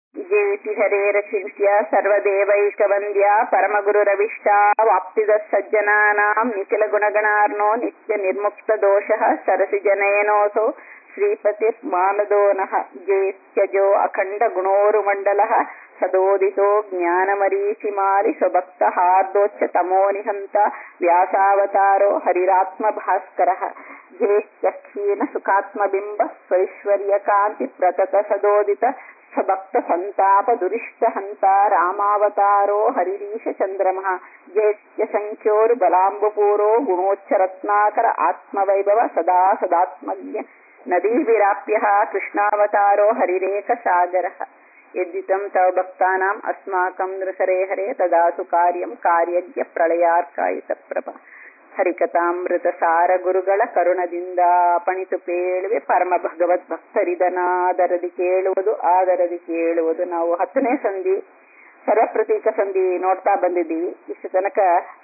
ಜೇತಿ ಹರೇರಚಿಂತ್ಯ ಸರ್ವದೇವೈಕವಂದ್ಯ ಪರಮಗುರುರವಿಷ್ಟ ವಾಪ್ತಿದ ಸಜ್ಜನಾನಾಂ ನಿಖಿಲ ಗುಣಗಣಾರ್ನೋ ನಿತ್ಯ ನಿರ್ಮುಕ್ತ ದೋಷಃ ಸರಸಿ ಜನಯನೋಸೋ ಶ್ರೀಪತಿರ್ ಮಾನದೋ ನಃ ಜೇತ್ಯಜೋ ಅಖಂಡ ಗುಣೋರುಮಂಡಲಃ ಸದೋದಿತೋ ಜ್ಞಾನಮರೀಚಿಮಾಲಿ ಸ್ವಭಕ್ತ ಹಾರ್ದೋಚ್ಚ ತಮೋ ನಿಹಂತ ವ್ಯಾಸಾವತಾರೋ ಹರಿರಾತ್ಮ ಭಾಸ್ಕರಃ ಜೇತ್ಯಕ್ಷೀಣ ಸುಖಾತ್ಮಬಿಂಬ ಸ್ವೈಶ್ವರ್ಯಕಾಂತಿ ಪ್ರತತ ಸದೋದಿತ ಸ್ವಭಕ್ತ ಸಂತಾಪ ದುರಿಷ್ಟ ಹಂತ ರಾಮಾವತಾರೋ ಹರಿರೀಶ ಚಂದ್ರಮಃ ಜೇತ್ಯ ಸಂಖ್ಯೋರು ಬಲಾಂಬುಪೂರೋ ಗುಣೋಚ್ಚರತ್ನಾಕರ ಆತ್ಮವೈಭವ ಸದಾ ಸದಾತ್ಮಜ್ಞ ನದೀಭಿರಾಪ್ಯ ಕೃಷ್ಣಾವತಾರೋ ಹರಿರೇಖ ಸಾಗರಃ ಯದ್ದಿತಂ ತವ ಭಕ್ತಾನಾಂ ಅಸ್ಮಾಕಂ ನೃಸರೆ ಹರೇ ತದಾಸು ಕಾರ್ಯಂ ಕಾರ್ಯಜ್ಞ ಪ್ರಳಯಾರ್ಕಾಯಿತ ಪ್ರಭ ಹರಿಕಥಾಮೃತ ಸಾರ ಗುರುಗಳ ಕರುಣದಿಂದ ಪಣಿತು ಪೇಳುವೆ ಪರಮ ಭಗವದ್ ಭಕ್ತರಿದನಾದರದಿ ಕೇಳುವುದು ಆದರದಿ ಕೇಳುವುದು ನಾವು ಹತ್ತನೇ ಸಂಧಿ ಸರ್ವಪ್ರತೀಕ ಸಂಧಿ ನೋಡ್ತಾ ಬಂದಿದ್ದೀವಿ ಇಷ್ಟು ತನಕ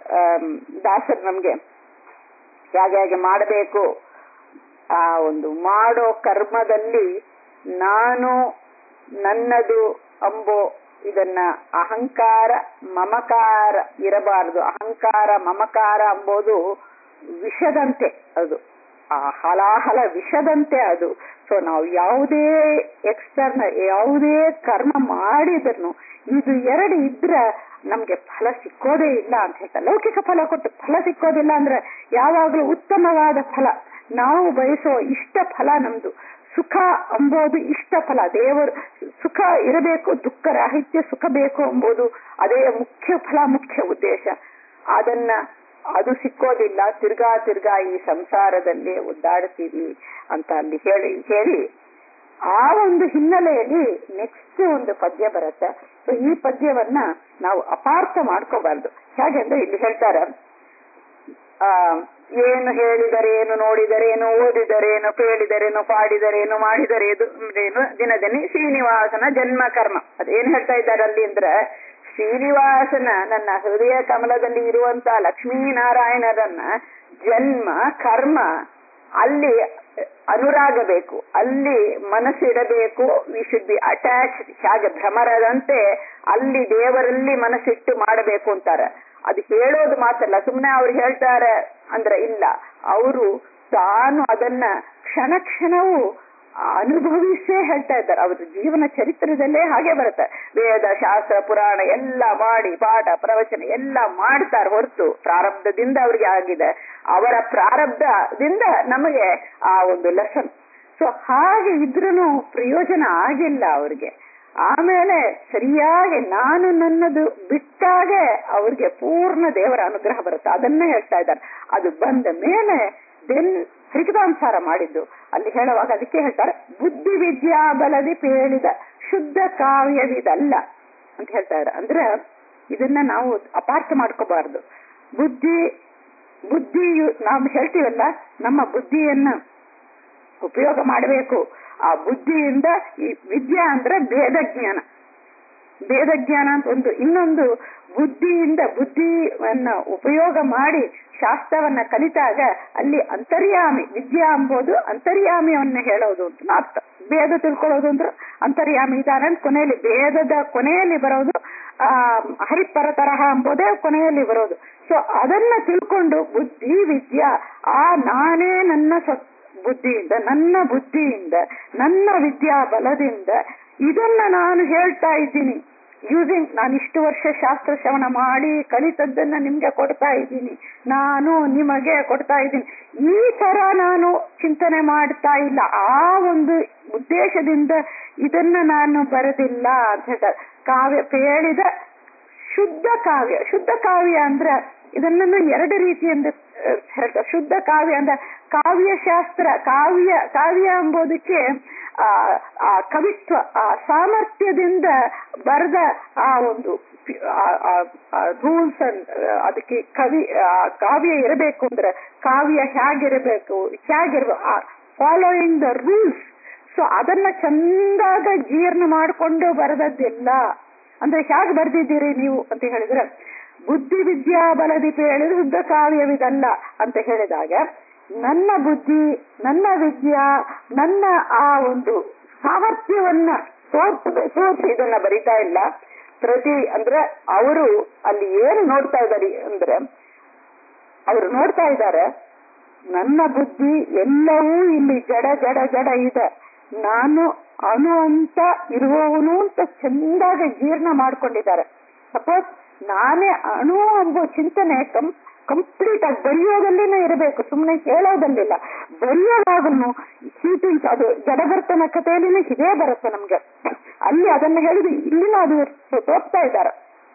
ದಾಸರು ನಮ್ಗೆ ಹೇಗೆ ಹೇಗೆ ಮಾಡಬೇಕು ಆ ಒಂದು ಮಾಡೋ ಕರ್ಮದಲ್ಲಿ ನಾನು ನನ್ನದು ಅಂಬೋ ಇದನ್ನ ಅಹಂಕಾರ ಮಮಕಾರ ಇರಬಾರದು ಅಹಂಕಾರ ಮಮಕಾರ ಅಂಬೋದು ವಿಷದಂತೆ ಅದು ಆ ಹಲಾಹಲ ವಿಷದಂತೆ ಅದು ಸೊ ನಾವು ಯಾವುದೇ ಎಕ್ಸ್ಟರ್ನಲ್ ಯಾವುದೇ ಕರ್ಮ ಮಾಡಿದ್ರು ಇದು ಎರಡು ಇದ್ರ ನಮ್ಗೆ ಫಲ ಸಿಕ್ಕೋದೇ ಇಲ್ಲ ಅಂತ ಹೇಳ್ತಾರೆ ಲೌಕಿಕ ಫಲ ಕೊಟ್ಟು ಫಲ ಸಿಕ್ಕೋದಿಲ್ಲ ಅಂದ್ರೆ ಯಾವಾಗ್ಲೂ ಉತ್ತಮವಾದ ಫಲ ನಾವು ಬಯಸೋ ಇಷ್ಟ ಫಲ ನಮ್ದು ಸುಖ ಅಂಬೋದು ಇಷ್ಟ ಫಲ ದೇವರು ಸುಖ ಇರಬೇಕು ದುಃಖ ರಾಹಿತ್ಯ ಸುಖ ಬೇಕು ಎಂಬುದು ಅದೇ ಮುಖ್ಯ ಫಲ ಮುಖ್ಯ ಉದ್ದೇಶ ಅದನ್ನ ಅದು ಸಿಕ್ಕೋದಿಲ್ಲ ತಿರ್ಗಾ ತಿರ್ಗಾ ಈ ಸಂಸಾರದಲ್ಲಿ ಒದ್ದಾಡ್ತೀವಿ ಅಂತ ಅಲ್ಲಿ ಹೇಳಿ ಹೇಳಿ ಆ ಒಂದು ಹಿನ್ನೆಲೆಯಲ್ಲಿ ನೆಕ್ಸ್ಟ್ ಒಂದು ಪದ್ಯ ಬರುತ್ತೆ ಸೊ ಈ ಪದ್ಯವನ್ನ ನಾವು ಅಪಾರ್ಥ ಮಾಡ್ಕೋಬಾರ್ದು ಹೇಗೆಂದ್ರೆ ಇಲ್ಲಿ ಹೇಳ್ತಾರೆ ಆ ಏನು ಹೇಳಿದರೇನು ನೋಡಿದರೇನು ಓದಿದರೇನು ಕೇಳಿದರೇನು ಪಾಡಿದರೇನು ಮಾಡಿದರೇನು ದಿನದನಿ ಶ್ರೀನಿವಾಸನ ಜನ್ಮ ಕರ್ಮ ಅದೇನ್ ಹೇಳ್ತಾ ಇದ್ದಾರೆ ಅಲ್ಲಿ ಅಂದ್ರೆ ಶ್ರೀನಿವಾಸನ ನನ್ನ ಹೃದಯ ಕಮಲದಲ್ಲಿ ಇರುವಂತ ಲಕ್ಷ್ಮೀನಾರಾಯಣರನ್ನ ಜನ್ಮ ಕರ್ಮ ಅಲ್ಲಿ ಅನುರಾಗ ಬೇಕು ಅಲ್ಲಿ ಮನಸ್ಸಿಡಬೇಕು ವಿ ಶುಡ್ ಬಿ ಅಟ್ಯಾಚ್ ಹಾಗೆ ಭ್ರಮರದಂತೆ ಅಲ್ಲಿ ದೇವರಲ್ಲಿ ಮನಸ್ಸಿಟ್ಟು ಮಾಡಬೇಕು ಅಂತಾರೆ ಅದು ಹೇಳೋದು ಮಾತಲ್ಲ ಸುಮ್ಮನೆ ಅವ್ರು ಹೇಳ್ತಾರೆ ಅಂದ್ರೆ ಇಲ್ಲ ಅವರು ತಾನು ಅದನ್ನ ಕ್ಷಣ ಕ್ಷಣವೂ ಅನುಭವಿಸೇ ಹೇಳ್ತಾ ಇದ್ದಾರೆ ಅವ್ರ ಜೀವನ ಚರಿತ್ರದಲ್ಲೇ ಹಾಗೆ ಬರುತ್ತೆ ವೇದ ಶಾಸ್ತ್ರ ಪುರಾಣ ಎಲ್ಲ ಮಾಡಿ ಪಾಠ ಪ್ರವಚನ ಎಲ್ಲ ಮಾಡ್ತಾರೆ ಹೊರತು ಪ್ರಾರಬ್ಧದಿಂದ ಅವ್ರಿಗೆ ಆಗಿದೆ ಅವರ ಪ್ರಾರಬ್ಧದಿಂದ ನಮಗೆ ಆ ಒಂದು ಲೆಸನ್ ಸೊ ಹಾಗೆ ಇದ್ರೂ ಪ್ರಯೋಜನ ಆಗಿಲ್ಲ ಅವ್ರಿಗೆ ಆಮೇಲೆ ಸರಿಯಾಗಿ ನಾನು ನನ್ನದು ಬಿಟ್ಟಾಗೆ ಅವ್ರಿಗೆ ಪೂರ್ಣ ದೇವರ ಅನುಗ್ರಹ ಬರುತ್ತೆ ಅದನ್ನ ಹೇಳ್ತಾ ಇದ್ದಾರೆ ಅದು ಬಂದ ಮೇಲೆ ದೆನ್ ಹರಿಕತಾಂಸಾರ ಮಾಡಿದ್ದು ಅಲ್ಲಿ ಹೇಳುವಾಗ ಅದಕ್ಕೆ ಹೇಳ್ತಾರೆ ಬುದ್ಧಿ ವಿದ್ಯಾ ಬಲದಿ ಪೇಳಿದ ಶುದ್ಧ ಕಾವ್ಯವಿದಲ್ಲ ಅಂತ ಹೇಳ್ತಾರೆ ಅಂದ್ರೆ ಇದನ್ನ ನಾವು ಅಪಾರ್ಥ ಮಾಡ್ಕೋಬಾರ್ದು ಬುದ್ಧಿ ಬುದ್ಧಿಯು ನಾವು ಹೇಳ್ತೀವಲ್ಲ ನಮ್ಮ ಬುದ್ಧಿಯನ್ನ ಉಪಯೋಗ ಮಾಡಬೇಕು ಆ ಬುದ್ಧಿಯಿಂದ ಈ ವಿದ್ಯಾ ಅಂದ್ರೆ ಭೇದ ಜ್ಞಾನ ಭೇದ ಜ್ಞಾನ ಅಂತ ಒಂದು ಇನ್ನೊಂದು ಬುದ್ಧಿಯಿಂದ ಬುದ್ಧಿಯನ್ನ ಉಪಯೋಗ ಮಾಡಿ ಶಾಸ್ತ್ರವನ್ನ ಕಲಿತಾಗ ಅಲ್ಲಿ ಅಂತರ್ಯಾಮಿ ವಿದ್ಯಾ ಎಂಬುದು ಅಂತರ್ಯಾಮಿಯನ್ನ ಹೇಳೋದು ಅಂತ ಅರ್ಥ ಭೇದ ತಿಳ್ಕೊಳ್ಳೋದು ಅಂದ್ರೆ ಅಂತರ್ಯಾಮಿ ಇದಾನೆ ಕೊನೆಯಲ್ಲಿ ಭೇದದ ಕೊನೆಯಲ್ಲಿ ಬರೋದು ಆ ಹರಿಪರ ತರಹ ಎಂಬುದೇ ಕೊನೆಯಲ್ಲಿ ಬರೋದು ಸೊ ಅದನ್ನ ತಿಳ್ಕೊಂಡು ಬುದ್ಧಿ ವಿದ್ಯಾ ಆ ನಾನೇ ನನ್ನ ಸತ್ ಬುದ್ಧಿಯಿಂದ ನನ್ನ ಬುದ್ಧಿಯಿಂದ ನನ್ನ ವಿದ್ಯಾ ಬಲದಿಂದ ಇದನ್ನ ನಾನು ಹೇಳ್ತಾ ಇದ್ದೀನಿ ಯೂಸಿಂಗ್ ನಾನು ಇಷ್ಟು ವರ್ಷ ಶಾಸ್ತ್ರ ಶ್ರವಣ ಮಾಡಿ ಕಲಿತದ್ದನ್ನ ನಿಮ್ಗೆ ಕೊಡ್ತಾ ಇದ್ದೀನಿ ನಾನು ನಿಮಗೆ ಕೊಡ್ತಾ ಇದ್ದೀನಿ ಈ ತರ ನಾನು ಚಿಂತನೆ ಮಾಡ್ತಾ ಇಲ್ಲ ಆ ಒಂದು ಉದ್ದೇಶದಿಂದ ಇದನ್ನ ನಾನು ಬರೆದಿಲ್ಲ ಅಂತ ಹೇಳ್ತಾರೆ ಕಾವ್ಯ ಹೇಳಿದ ಶುದ್ಧ ಕಾವ್ಯ ಶುದ್ಧ ಕಾವ್ಯ ಅಂದ್ರೆ ಇದನ್ನು ಎರಡು ರೀತಿಯಿಂದ ಹೇಳ್ತಾರೆ ಶುದ್ಧ ಕಾವ್ಯ ಅಂದ್ರೆ ಕಾವ್ಯಶಾಸ್ತ್ರ ಕಾವ್ಯ ಕಾವ್ಯ ಎಂಬುದಕ್ಕೆ ಆ ಆ ಕವಿತ್ವ ಆ ಸಾಮರ್ಥ್ಯದಿಂದ ಬರೆದ ಆ ಒಂದು ರೂಲ್ಸ್ ಅದಕ್ಕೆ ಕವಿ ಕಾವ್ಯ ಇರಬೇಕು ಅಂದ್ರೆ ಕಾವ್ಯ ಹೇಗಿರಬೇಕು ಹೇಗಿರ್ಬೇಕು ಫಾಲೋಯಿಂಗ್ ದ ರೂಲ್ಸ್ ಸೊ ಅದನ್ನ ಚಂದಾಗ ಜೀರ್ಣ ಮಾಡಿಕೊಂಡು ಬರೆದದ್ದೆಲ್ಲ ಅಂದ್ರೆ ಹೇಗೆ ಬರ್ದಿದ್ದೀರಿ ನೀವು ಅಂತ ಹೇಳಿದ್ರೆ ಬುದ್ಧಿ ವಿದ್ಯಾ ಬಲದೀಪ ಹೇಳಿದ್ರೆ ಶುದ್ಧ ಕಾವ್ಯವಿದಲ್ಲ ಅಂತ ಹೇಳಿದಾಗ ನನ್ನ ಬುದ್ಧಿ ನನ್ನ ವಿದ್ಯಾ ನನ್ನ ಆ ಒಂದು ಸಾಮರ್ಥ್ಯವನ್ನ ತೋರ್ಸ್ ತೋರ್ಸಿ ಇದನ್ನ ಬರಿತಾ ಇಲ್ಲ ಪ್ರತಿ ಅಂದ್ರೆ ಅವರು ಅಲ್ಲಿ ಏನು ನೋಡ್ತಾ ಇದ್ದಾರೆ ಅಂದ್ರೆ ಅವರು ನೋಡ್ತಾ ಇದ್ದಾರೆ ನನ್ನ ಬುದ್ಧಿ ಎಲ್ಲವೂ ಇಲ್ಲಿ ಜಡ ಜಡ ಜಡ ಇದೆ ನಾನು ಅಣು ಅಂತ ಇರುವವನು ಅಂತ ಚೆಂದಾಗಿ ಜೀರ್ಣ ಮಾಡ್ಕೊಂಡಿದ್ದಾರೆ ಸಪೋಸ್ ನಾನೇ ಅಣು ಎಂಬ ಚಿಂತನೆ ಕಂ ಕಂಪ್ಲೀಟ್ ಆಗಿ ಬರೆಯೋದಲ್ಲಿನೇ ಇರಬೇಕು ಸುಮ್ಮನೆ ಹೇಳೋದಲ್ಲಿಲ್ಲ ಬರೆಯೋವಾಗನು ಹೀಟಿಂಗ್ಸ್ ಅದು ಜಡಭರ್ತನ ಕಥೆಯಲ್ಲಿನೇ ಇದೇ ಬರುತ್ತೆ ನಮ್ಗೆ ಅಲ್ಲಿ ಅದನ್ನ ಹೇಳಿದ್ರು ಇಲ್ಲಿನ ಅದು ತೋರ್ತಾ ಇದ್ದಾರೆ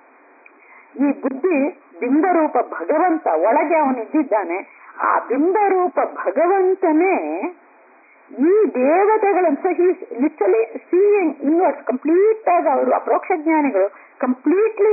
ಈ ಬುದ್ಧಿ ಬಿಂಬರೂಪ ಭಗವಂತ ಒಳಗೆ ಅವನಿದ್ದಿದ್ದಾನೆ ಆ ಬಿಂಬರೂಪ ಭಗವಂತನೇ ಈ ದೇವತೆಗಳನ್ನು ಸಹ ಲಿಟಲಿ ಸೀಯಿಂಗ್ ಇನ್ವರ್ಸ್ ಕಂಪ್ಲೀಟ್ ಆಗಿ ಅವರು ಅಪ್ರೋಕ್ಷ ಜ್ಞಾನಿಗಳು completely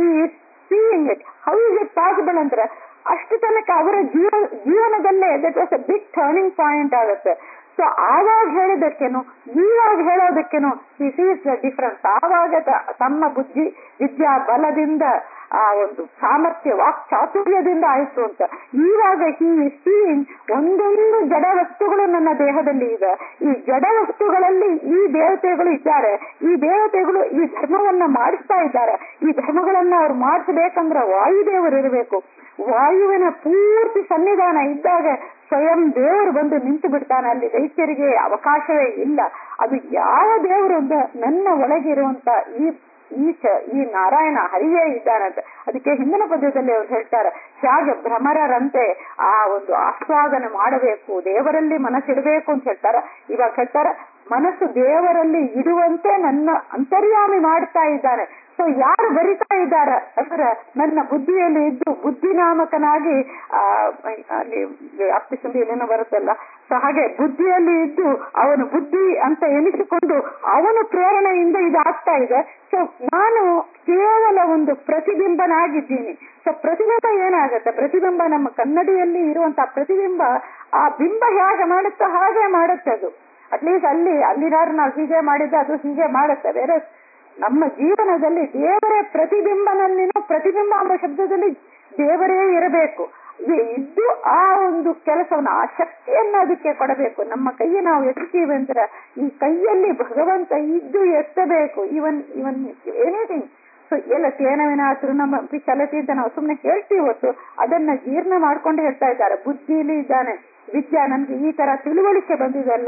seeing it how is it possible ಅಂದ್ರೆ ಅಷ್ಟು ತನಕ ಅವರ ಜೀವ ಜೀವನದಲ್ಲೇ that was a big turning point ಆಗುತ್ತೆ ಸೊ ಆವಾಗ ಹೇಳಿದಕ್ಕೇನು ಈವಾಗ ಹೇಳೋದಕ್ಕೇನು ಈ ಸೀಸ್ ದ ಡಿಫರೆನ್ಸ್ ಆವಾಗ ತಮ್ಮ ಬುದ್ಧಿ ವಿದ್ಯಾ ಬಲದಿಂದ ಆ ಒಂದು ಸಾಮರ್ಥ್ಯ ವಾಕ್ ಚಾತುರ್ಯದಿಂದ ಆಯ್ತು ಅಂತ ಇವಾಗ ಈ ಸೀಯಿಂಗ್ ಒಂದೊಂದು ಜಡ ವಸ್ತುಗಳು ನನ್ನ ದೇಹದಲ್ಲಿ ಇದೆ ಈ ಜಡ ವಸ್ತುಗಳಲ್ಲಿ ಈ ದೇವತೆಗಳು ಇದ್ದಾರೆ ಈ ದೇವತೆಗಳು ಈ ಧರ್ಮವನ್ನ ಮಾಡಿಸ್ತಾ ಇದ್ದಾರೆ ಈ ಧರ್ಮಗಳನ್ನ ಅವ್ರು ಮಾಡಿಸ್ಬೇಕಂದ್ರೆ ವಾಯುದೇವರು ಇರಬೇಕು ವಾಯುವಿನ ಪೂರ್ತಿ ಸನ್ನಿಧಾನ ಇದ್ದಾಗ ಸ್ವಯಂ ದೇವರು ಬಂದು ನಿಂತು ಬಿಡ್ತಾನೆ ಅಲ್ಲಿ ದೈತ್ಯರಿಗೆ ಅವಕಾಶವೇ ಇಲ್ಲ ಅದು ಯಾವ ದೇವರು ಅಂತ ನನ್ನ ಒಳಗಿರುವಂತ ಈ ಈ ಚ ಈ ನಾರಾಯಣ ಹರಿಯೇ ಇದ್ದಾನಂತೆ ಅದಕ್ಕೆ ಹಿಂದಿನ ಪದ್ಯದಲ್ಲಿ ಅವ್ರು ಹೇಳ್ತಾರೆ ಹೇಗೆ ಭ್ರಮರರಂತೆ ಆ ಒಂದು ಆಸ್ವಾದನೆ ಮಾಡಬೇಕು ದೇವರಲ್ಲಿ ಮನಸ್ಸಿಡಬೇಕು ಅಂತ ಹೇಳ್ತಾರೆ ಇವಾಗ ಹೇಳ್ತಾರೆ ಮನಸ್ಸು ದೇವರಲ್ಲಿ ಇಡುವಂತೆ ನನ್ನ ಅಂತರ್ಯಾಮಿ ಮಾಡ್ತಾ ಇದ್ದಾನೆ ಸೊ ಯಾರು ಬರಿತಾ ಇದ್ದಾರೆ ಅಂದ್ರೆ ನನ್ನ ಬುದ್ಧಿಯಲ್ಲಿ ಇದ್ದು ಬುದ್ಧಿನಾಮಕನಾಗಿ ಆ ಅಲ್ಲಿ ಅಪ್ಪಿ ಸಂಧಿಯಲ್ಲೇನೋ ಬರುತ್ತಲ್ಲ ಸೊ ಹಾಗೆ ಬುದ್ಧಿಯಲ್ಲಿ ಇದ್ದು ಅವನು ಬುದ್ಧಿ ಅಂತ ಎನಿಸಿಕೊಂಡು ಅವನ ಪ್ರೇರಣೆಯಿಂದ ಇದಾಗ್ತಾ ಇದೆ ಸೊ ನಾನು ಕೇವಲ ಒಂದು ಪ್ರತಿಬಿಂಬನಾಗಿದ್ದೀನಿ ಸೊ ಪ್ರತಿಬಿಂಬ ಏನಾಗುತ್ತೆ ಪ್ರತಿಬಿಂಬ ನಮ್ಮ ಕನ್ನಡಿಯಲ್ಲಿ ಇರುವಂತಹ ಪ್ರತಿಬಿಂಬ ಆ ಬಿಂಬ ಹೇಗೆ ಮಾಡುತ್ತೋ ಹಾಗೆ ಮಾಡುತ್ತೆ ಅದು ಅಟ್ಲೀಸ್ಟ್ ಅಲ್ಲಿ ಅಲ್ಲಿನಾರು ನಾವು ಹೀಗೆ ಮಾಡಿದ್ರೆ ಅದು ಹೀಗೆ ಮಾಡುತ್ತೆ ಬೇರೆ ನಮ್ಮ ಜೀವನದಲ್ಲಿ ದೇವರೇ ಪ್ರತಿಬಿಂಬನಲ್ಲಿನೋ ಪ್ರತಿಬಿಂಬ ಎಂಬ ಶಬ್ದದಲ್ಲಿ ದೇವರೇ ಇರಬೇಕು ಇದ್ದು ಆ ಒಂದು ಕೆಲಸವನ್ನು ಆ ಶಕ್ತಿಯನ್ನ ಅದಕ್ಕೆ ಕೊಡಬೇಕು ನಮ್ಮ ಕೈಯ ನಾವು ಎತ್ತೀವಿ ಅಂದ್ರೆ ಈ ಕೈಯಲ್ಲಿ ಭಗವಂತ ಇದ್ದು ಎತ್ತಬೇಕು ಇವನ್ ಇವನ್ ಎನಿಥಿಂಗ್ ಸೊ ಎಲ್ಲ ತೇನವಿನ ನಮ್ಮ ಚಲತಿ ಅಂತ ನಾವು ಸುಮ್ಮನೆ ಹೇಳ್ತೀವಿ ಹೊತ್ತು ಅದನ್ನ ಜೀರ್ಣ ಮಾಡ್ಕೊಂಡು ಹೇಳ್ತಾ ಇದ್ದಾರೆ ಬುದ್ಧಿಲಿ ಇದ್ದಾನೆ ವಿದ್ಯಾ ನನ್ಗೆ ಈ ತರ ತಿಳುವಳಿಕೆ ಬಂದಿದೆಲ್ಲ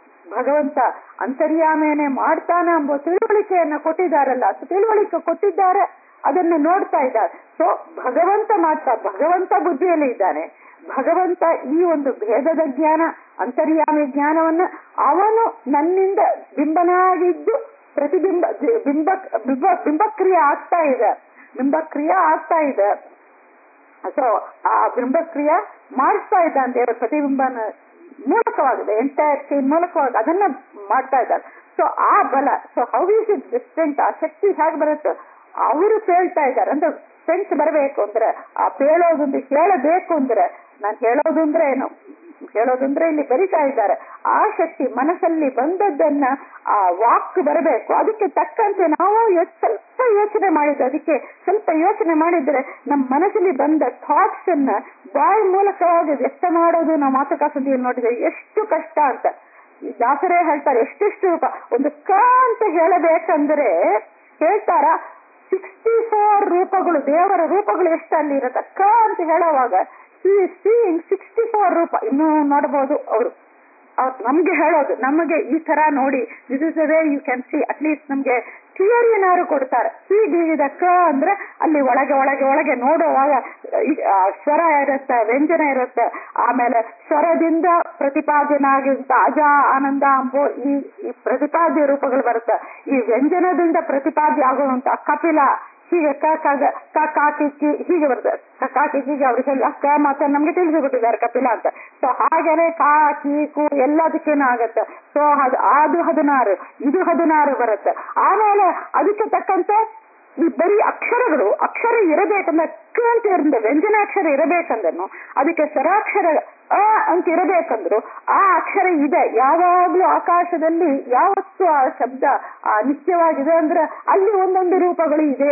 ಭಗವಂತ ಅಂತರ್ಯಾಮೇನೆ ಮಾಡ್ತಾನೆ ಎಂಬ ತಿಳುವಳಿಕೆಯನ್ನ ಕೊಟ್ಟಿದ್ದಾರಲ್ಲ ತಿಳುವಳಿಕೆ ಕೊಟ್ಟಿದ್ದಾರೆ ಅದನ್ನ ನೋಡ್ತಾ ಇದ್ದಾರೆ ಸೊ ಭಗವಂತ ಮಾಡ್ತಾ ಭಗವಂತ ಬುದ್ಧಿಯಲ್ಲಿ ಇದ್ದಾನೆ ಭಗವಂತ ಈ ಒಂದು ಭೇದದ ಜ್ಞಾನ ಅಂತರ್ಯಾಮಿ ಜ್ಞಾನವನ್ನ ಅವನು ನನ್ನಿಂದ ಬಿಂಬನಾಗಿದ್ದು ಪ್ರತಿಬಿಂಬ ಬಿಂಬ ಬಿಂಬ ಬಿಂಬಕ್ರಿಯೆ ಆಗ್ತಾ ಇದೆ ಬಿಂಬಕ್ರಿಯೆ ಆಗ್ತಾ ಇದೆ ಸೊ ಆ ಬಿಂಬಕ್ರಿಯೆ ಮಾಡಿಸ್ತಾ ಇದ್ದಾನೆ ದೇವರ ಪ್ರತಿಬಿಂಬನ ಮೂಲಕವಾಗಿದೆ ಎಂಟೈರ್ ಚೈನ್ ಮೂಲಕವಾಗಿ ಅದನ್ನ ಮಾಡ್ತಾ ಇದ್ದಾರೆ ಸೊ ಆ ಬಲ so how is it distant ಆ ಶಕ್ತಿ ಹೇಗೆ ಬರುತ್ತೆ ಅವರು ಕೇಳ್ತಾ ಇದ್ದಾರೆ ಅಂದ್ರೆ ಸೆನ್ಸ್ ಬರಬೇಕು ಅಂದ್ರೆ ಆ ಪೇಳೋದೊಂದು ಹೇಳಬೇಕು ಅಂದ್ರೆ ನಾನು ಹೇಳೋದು ಅಂದ್ರೆ ಏನು ಹೇಳೋದಂದ್ರೆ ಇಲ್ಲಿ ಬರಿತಾ ಇದ್ದಾರೆ ಆ ಶಕ್ತಿ ಮನಸ್ಸಲ್ಲಿ ಬಂದದ್ದನ್ನ ಆ ವಾಕ್ ಬರಬೇಕು ಅದಕ್ಕೆ ತಕ್ಕಂತೆ ನಾವು ಸ್ವಲ್ಪ ಯೋಚನೆ ಮಾಡಿದ್ರೆ ಅದಕ್ಕೆ ಸ್ವಲ್ಪ ಯೋಚನೆ ಮಾಡಿದ್ರೆ ನಮ್ಮ ಮನಸ್ಸಲ್ಲಿ ಬಂದ ಥಾಟ್ಸ್ ಅನ್ನ ಬಾಯಿ ಮೂಲಕವಾಗಿ ವ್ಯಕ್ತ ಮಾಡೋದು ನಾವು ಮಾತುಕತೆ ನೋಡಿದ್ರೆ ಎಷ್ಟು ಕಷ್ಟ ಅಂತ ದಾಸರೇ ಹೇಳ್ತಾರೆ ಎಷ್ಟೆಷ್ಟು ರೂಪ ಒಂದು ಕ ಅಂತ ಹೇಳಬೇಕಂದ್ರೆ ಹೇಳ್ತಾರ ಸಿಕ್ಸ್ಟಿ ಫೋರ್ ರೂಪಗಳು ದೇವರ ರೂಪಗಳು ಎಷ್ಟು ಅಲ್ಲಿ ಇರುತ್ತೆ ಕ ಅಂತ ಹೇಳುವಾಗ ಸೀಯಿಂಗ್ ಸಿಕ್ಸ್ಟಿ ಫೋರ್ ರೂಪ ಇನ್ನು ನೋಡಬಹುದು ಅವರು ನಮ್ಗೆ ಹೇಳೋದು ನಮಗೆ ಈ ತರ ನೋಡಿ this is way you can see at least ನಮ್ಗೆ ಥಿಯರಿಯನ್ನಾರು ಕೊಡ್ತಾರೆ ಹೀಗೆ ಇದಕ್ಕ ಅಂದ್ರೆ ಅಲ್ಲಿ ಒಳಗೆ ಒಳಗೆ ಒಳಗೆ ನೋಡುವಾಗ ಸ್ವರ ಇರುತ್ತೆ ವ್ಯಂಜನ ಇರುತ್ತೆ ಆಮೇಲೆ ಸ್ವರದಿಂದ ಪ್ರತಿಪಾದನಾಗಿಂತ ಅಜ ಆನಂದ ಅಂಬೋ ಈ ಈ ಪ್ರತಿಪಾದ್ಯ ರೂಪಗಳು ಬರುತ್ತೆ ಈ ವ್ಯಂಜನದಿಂದ ಪ್ರತಿಪಾದ್ಯ ಆಗುವಂತ ಕಪಿಲ ಹೀಗೆ ಕ ಕ ಕಾಕಿಕ್ಕಿ ಹೀಗೆ ಬರ್ತದೆ ಕಾಕಿಕ್ಕಿಗೆ ಅವ್ರಿಗೆ ಹೇಳಿ ಕ ಮತ್ತೆ ನಮ್ಗೆ ತಿಳಿಸಿಕೊಟ್ಟಿದ್ದಾರೆ ಕಪಿಲ ಅಂತ ಸೊ ಹಾಗೇನೆ ಕಾ ಕೀಕು ಎಲ್ಲದಕ್ಕೇನು ಆಗತ್ತೆ ಸೊ ಅದು ಅದು ಹದಿನಾರು ಇದು ಹದಿನಾರು ಬರುತ್ತೆ ಆಮೇಲೆ ಅದಕ್ಕೆ ತಕ್ಕಂತೆ ಈ ಬರೀ ಅಕ್ಷರಗಳು ಅಕ್ಷರ ಇರಬೇಕಂದ್ರೆ ಕ ಅಂತ ಇರಿಂದ ವ್ಯಂಜನಾಕ್ಷರ ಇರಬೇಕಂದ್ರೂ ಅದಕ್ಕೆ ಸ್ವರಾಕ್ಷರ ಅ ಅಂತ ಇರಬೇಕಂದ್ರು ಆ ಅಕ್ಷರ ಇದೆ ಯಾವಾಗ್ಲೂ ಆಕಾಶದಲ್ಲಿ ಯಾವತ್ತು ಆ ಶಬ್ದ ಆ ನಿತ್ಯವಾಗಿದೆ ಅಂದ್ರೆ ಅಲ್ಲಿ ಒಂದೊಂದು ರೂಪಗಳು ಇದೆ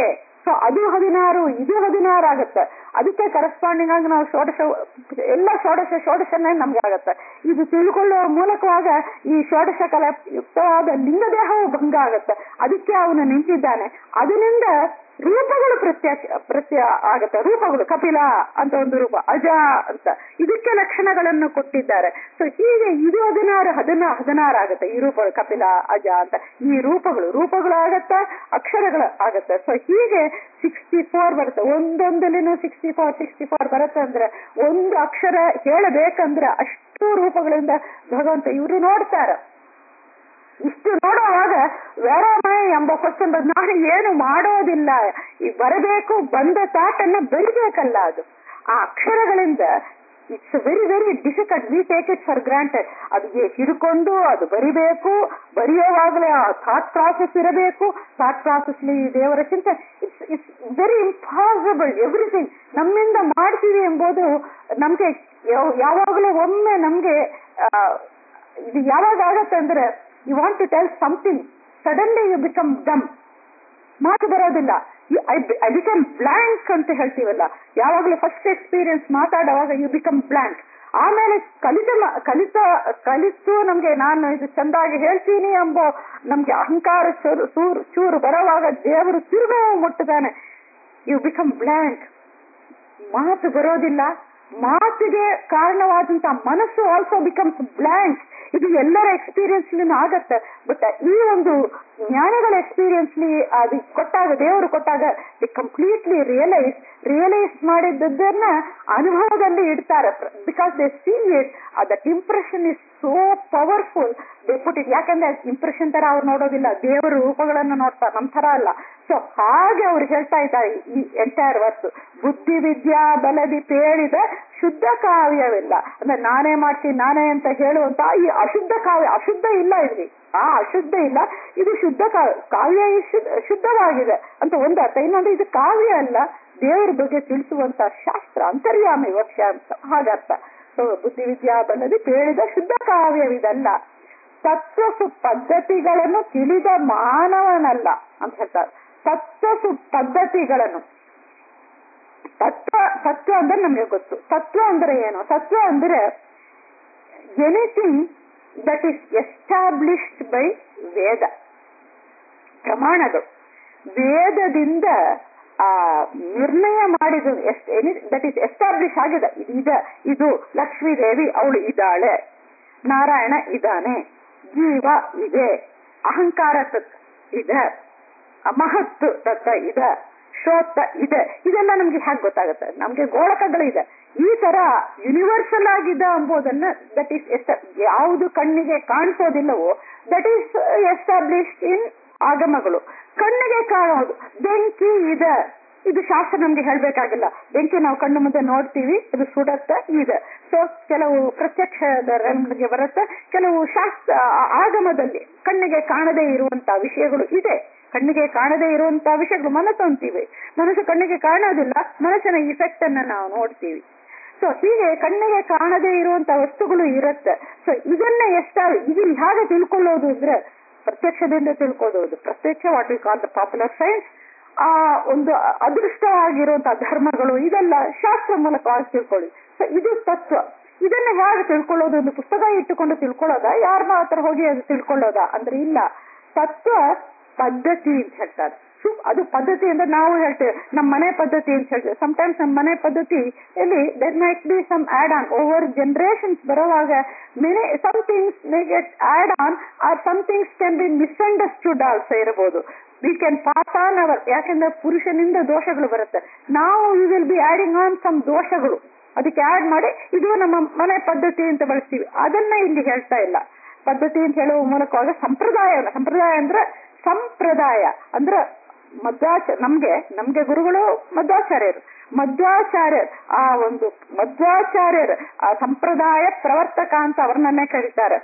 ಸೊ ಅದು ಹದಿನಾರು ಇದು ಹದಿನಾರು ಆಗತ್ತೆ ಅದಕ್ಕೆ ಕರೆಸ್ಪಾಂಡಿಂಗ್ ಆಗಿ ನಾವು ಷೋಡಶ ಎಲ್ಲ ಷೋಡಶ ಷೋಡಶನೇ ನಮ್ಗೆ ಆಗತ್ತೆ ಇದು ತಿಳ್ಕೊಳ್ಳುವ ಮೂಲಕವಾಗ ಈ ಷೋಡಶ ಕಲ ಯುಕ್ತವಾದ ಲಿಂಗದೇಹವು ಭಂಗ ಆಗತ್ತೆ ಅದಕ್ಕೆ ಅವನು ನಿಂತಿದ್ದಾನೆ ಅದರಿಂದ ರೂಪಗಳು ಪ್ರತ್ಯಕ್ಷ ಪ್ರತ್ಯ ಆಗತ್ತೆ ರೂಪಗಳು ಕಪಿಲ ಅಂತ ಒಂದು ರೂಪ ಅಜ ಅಂತ ಇದಕ್ಕೆ ಲಕ್ಷಣಗಳನ್ನು ಕೊಟ್ಟಿದ್ದಾರೆ ಸೊ ಹೀಗೆ ಇದು ಹದಿನಾರು ಹದಿನ ಹದಿನಾರು ಆಗತ್ತೆ ಈ ರೂಪಗಳು ಕಪಿಲ ಅಜ ಅಂತ ಈ ರೂಪಗಳು ರೂಪಗಳು ಆಗತ್ತ ಅಕ್ಷರಗಳು ಆಗತ್ತೆ ಸೊ ಹೀಗೆ ಸಿಕ್ಸ್ಟಿ ಫೋರ್ ಬರುತ್ತೆ ಒಂದೊಂದಲ್ಲಿನೂ ಸಿಕ್ಸ್ಟಿ ಫೋರ್ ಸಿಕ್ಸ್ಟಿ ಫೋರ್ ಬರುತ್ತೆ ಅಂದ್ರೆ ಒಂದು ಅಕ್ಷರ ಹೇಳಬೇಕಂದ್ರೆ ಅಷ್ಟು ರೂಪಗಳಿಂದ ಭಗವಂತ ಇವರು ನೋಡ್ತಾರೆ ಇಷ್ಟು ನೋಡುವಾಗ ವೇರಮಯ ಎಂಬ ಕ್ವಶನ್ ಬಂದು ನಾನು ಏನು ಮಾಡೋದಿಲ್ಲ ಈ ಬರಬೇಕು ಬಂದ ತಾಟನ್ನ ಬರಿಬೇಕಲ್ಲ ಅದು ಆ ಅಕ್ಷರಗಳಿಂದ it's very very difficult we take it for granted ಅದು ಹಿಡ್ಕೊಂಡು ಅದು ಬರಿಬೇಕು ಬರೆಯುವಾಗಲೇ ಆ ಥಾಟ್ ಪ್ರಾಸೆಸ್ ಇರಬೇಕು ಥಾಟ್ ಪ್ರಾಸೆಸ್ ದೇವರ ಚಿಂತೆ it's it's very impossible everything ನಮ್ಮಿಂದ ಮಾಡ್ತೀವಿ ಎಂಬುದು ನಮ್ಗೆ ಯಾವಾಗಲೂ ಒಮ್ಮೆ ನಮ್ಗೆ ಇದು ಯಾವಾಗ ಆಗತ್ತೆ ಅಂದ್ರೆ you want to tell something suddenly you become dumb ಮಾತು ಬರೋದಿಲ್ಲ ಐ ಬಿಕಮ್ ಬ್ಲಾಂಕ್ ಅಂತ ಹೇಳ್ತೀವಲ್ಲ ಯಾವಾಗಲೂ ಫಸ್ಟ್ ಎಕ್ಸ್ಪೀರಿಯನ್ಸ್ ಮಾತಾಡುವಾಗ ಯು ಬಿಕಮ್ ಬ್ಲಾಂಕ್ ಆಮೇಲೆ ಕಲಿತ ಕಲಿತ ಕಲಿತು ನಮ್ಗೆ ನಾನು ಇದು ಚಂದಾಗಿ ಹೇಳ್ತೀನಿ ಎಂಬ ನಮ್ಗೆ ಅಹಂಕಾರ ಚೂರು ಚೂರು ಚೂರು ಬರೋವಾಗ ದೇವರು ತಿರುಗ ಮುಟ್ಟುತ್ತಾನೆ ಯು ಬಿಕಮ್ ಬ್ಲಾಂಕ್ ಮಾತು ಬರೋದಿಲ್ಲ ಮಾತಿಗೆ ಕಾರಣವಾದಂತಹ ಮನಸ್ಸು ಆಲ್ಸೋ ಬಿಕಮ್ಸ್ ಬ್ಲಾಂಕ್ ಇದು ಎಲ್ಲರ ಎಕ್ಸ್ಪೀರಿಯನ್ಸ್ ಆಗತ್ತೆ ಬಟ್ ಈ ಒಂದು ಜ್ಞಾನಿಗಳ ಎಕ್ಸ್ಪೀರಿಯನ್ಸ್ ಅದು ಕೊಟ್ಟಾಗ ದೇವರು ಕೊಟ್ಟಾಗ ದಿ ಕಂಪ್ಲೀಟ್ಲಿ ರಿಯಲೈಸ್ ರಿಯಲೈಸ್ ಮಾಡಿದ್ದನ್ನ ಅನುಭವದಲ್ಲಿ ಇಡ್ತಾರೆ because they see it that impression is so powerful they put it ಯಾಕಂದ್ರೆ ಇಂಪ್ರೆಷನ್ ತರ ಅವ್ರು ನೋಡೋದಿಲ್ಲ ದೇವರ ರೂಪಗಳನ್ನು ನೋಡ್ತಾರೆ ನಮ್ ತರ ಅಲ್ಲ ಸೊ ಹಾಗೆ ಅವ್ರು ಹೇಳ್ತಾ ಇದ್ದಾರೆ ಈ ಎಂಟೈರ್ ವರ್ಸ್ ಬುದ್ಧಿ ವಿದ್ಯಾ ಬಲದಿ ಪೇಳಿದ ಶುದ್ಧ ಕಾವ್ಯವಿಲ್ಲ ಅಂದ್ರೆ ನಾನೇ ಮಾಡ್ತೀನಿ ನಾನೇ ಅಂತ ಹೇಳುವಂತ ಈ ಅಶುದ್ಧ ಕಾವ್ಯ ಅಶುದ್ಧ ಇಲ್ಲ ಇಲ್ಲಿ ಆ ಅಶುದ್ಧ ಇಲ್ಲ ಇದು ಶುದ್ಧ ಕಾವ್ಯ ಕಾವ್ಯ ಶುದ್ಧವಾಗಿದೆ ಅಂತ ಒಂದು ಅರ್ಥ ಇನ್ನೊಂದು ಇದು ಕಾವ್ಯ ಅಲ್ಲ ದೇವರ ಬಗ್ಗೆ ತಿಳಿಸುವಂತ ಶಾಸ್ತ್ರ ಅಂತರ್ಯಾಮಿ ವಕ್ಷ ಅಂತ ಹಾಗರ್ಥ ಸೊ ಬುದ್ಧಿ ವಿದ್ಯಾ ಬಲ್ಲದಿ ಪೇಳಿದ ಶುದ್ಧ ಕಾವ್ಯವಿದಲ್ಲ ತತ್ವಸು ಪದ್ಧತಿಗಳನ್ನು ತಿಳಿದ ಮಾನವನಲ್ಲ ಅಂತ ಹೇಳ್ತಾರೆ ತತ್ವಸು ಪದ್ಧತಿಗಳನ್ನು ತತ್ವ ತತ್ವ ಅಂದ್ರೆ ನಮಗೆ ಗೊತ್ತು ತತ್ವ ಅಂದ್ರೆ ಏನು ತತ್ವ ಅಂದ್ರೆ anything that is established by Veda ಪ್ರಮಾಣಗಳು ವೇದದಿಂದ ಆ ನಿರ್ಣಯ ಮಾಡಿದ ದಟ್ ಈಸ್ ಎಸ್ಟಾಬ್ಲಿಷ್ ಆಗಿದೆ ಇದ ಇದು ಲಕ್ಷ್ಮೀ ದೇವಿ ಅವಳು ಇದ್ದಾಳೆ ನಾರಾಯಣ ಇದ್ದಾನೆ ಜೀವ ಇದೆ ಅಹಂಕಾರ ತತ್ವ ಇದೆ ಮಹತ್ತು ತತ್ವ ಇದೆ ಶ್ರೋತ ಇದೆ ಇದೆಲ್ಲ ನಮ್ಗೆ ಹೇಗೆ ಗೊತ್ತಾಗುತ್ತೆ ನಮ್ಗೆ ಗೋಳಕಗಳಿದೆ ಈ ತರ ಯೂನಿವರ್ಸಲ್ ಆಗಿದೆ ಎಂಬುದನ್ನ ದಟ್ ಈಸ್ ಎಸ್ ಯಾವುದು ಕಣ್ಣಿಗೆ ಕಾಣಿಸೋದಿಲ್ಲವೋ ದಟ್ ಈಸ್ ಎಸ್ಟಾಬ್ಲಿಷ್ಡ್ ಇನ್ ಆಗಮಗಳು ಕಣ್ಣಿಗೆ ಕಾಣೋದು ಬೆಂಕಿ ಇದೆ ಇದು ಶಾಸ್ತ್ರ ನಮ್ಗೆ ಹೇಳ್ಬೇಕಾಗಿಲ್ಲ ಬೆಂಕಿ ನಾವು ಕಣ್ಣು ಮುಂದೆ ನೋಡ್ತೀವಿ ಇದು ಸುಡತ್ತೆ ಇದೆ ಸೊ ಕೆಲವು ಪ್ರತ್ಯಕ್ಷದ ನಮಗೆ ಬರುತ್ತೆ ಕೆಲವು ಶಾಸ್ತ್ರ ಆಗಮದಲ್ಲಿ ಕಣ್ಣಿಗೆ ಕಾಣದೇ ಇರುವಂತ ವಿಷಯಗಳು ಇದೆ ಕಣ್ಣಿಗೆ ಕಾಣದೇ ಇರುವಂತಹ ವಿಷಯಗಳು ಮನಸ್ಸು ಅಂತೀವಿ ಮನಸ್ಸು ಕಣ್ಣಿಗೆ ಕಾಣೋದಿಲ್ಲ ಮನಸ್ಸಿನ ಇಫೆಕ್ಟ್ ಅನ್ನ ನಾವು ನೋಡ್ತೀವಿ ಸೊ ಹೀಗೆ ಕಣ್ಣಿಗೆ ಕಾಣದೇ ಇರುವಂತ ವಸ್ತುಗಳು ಇರುತ್ತೆ ಸೊ ಇದನ್ನ ಎಷ್ಟ ಇದು ಹೇಗೆ ತಿಳ್ಕೊಳ್ಳೋದು ಅಂದ್ರೆ ಪ್ರತ್ಯಕ್ಷದಿಂದ ತಿಳ್ಕೊಳ್ಳೋದು ಪ್ರತ್ಯಕ್ಷ what we call the popular science ಆ ಒಂದು ಅದೃಷ್ಟವಾಗಿರುವಂತಹ ಧರ್ಮಗಳು ಇದೆಲ್ಲ ಶಾಸ್ತ್ರ ಮೂಲಕವಾಗಿ ತಿಳ್ಕೊಳ್ಳಿ ಸೊ ಇದು ತತ್ವ ಇದನ್ನ ಹೇಗೆ ತಿಳ್ಕೊಳ್ಳೋದು ಒಂದು ಪುಸ್ತಕ ಇಟ್ಟುಕೊಂಡು ತಿಳ್ಕೊಳ್ಳೋದ ಯಾರ ಹತ್ರ ಹೋಗಿ ಅದು ತಿಳ್ಕೊಳ್ಳೋದ ಅಂದ್ರೆ ಇಲ್ಲ ತತ್ವ ಪದ್ಧತಿ ಅಂತ ಹೇಳ್ತಾರೆ ಅದು ಪದ್ಧತಿ ಅಂದ್ರೆ ನಾವು ಹೇಳ್ತೇವೆ ನಮ್ಮ ಮನೆ ಪದ್ಧತಿ ಅಂತ ಹೇಳ್ತೇವೆ ಸಮಟೈಮ್ಸ್ ನಮ್ಮ ಮನೆ ಪದ್ಧತಿ ಇಲ್ಲಿ there might be some add on over generations ಬರುವಾಗ many some things may get add on are some things can be misunderstood also ಇರಬಹುದು we can pass on our ಯಾಕೆಂದ್ರೆ ಪುರುಷನಿಂದ ದೋಷಗಳು ಬರುತ್ತೆ ನಾವು we will be adding on some ದೋಷಗಳು ಅದಕ್ಕೆ add ಮಾಡಿ ಇದು ನಮ್ಮ ಮನೆ ಪದ್ಧತಿ ಅಂತ ಬಳಸ್ತೀವಿ ಅದನ್ನ ಇಲ್ಲಿ ಹೇಳ್ತಾ ಇಲ್ಲ ಪದ್ಧತಿ ಅಂತ ಹೇಳುವ ಮೂಲಕವಾಗ ಸಂಪ್ರದಾಯ ಸಂಪ್ರದಾಯ ಅಂದ್ರೆ ಸಂಪ್ರದಾಯ ಅಂದ್ರೆ ಮಧ್ವಾಚ ನಮ್ಗೆ ನಮ್ಗೆ ಗುರುಗಳು ಮಧ್ವಾಚಾರ್ಯರು ಮಧ್ವಾಚಾರ್ಯರ್ ಆ ಒಂದು ಮಧ್ವಾಚಾರ್ಯರ್ ಆ ಸಂಪ್ರದಾಯ ಪ್ರವರ್ತಕ ಅಂತ ಅವ್ರನ್ನೇ ಕರೀತಾರೆ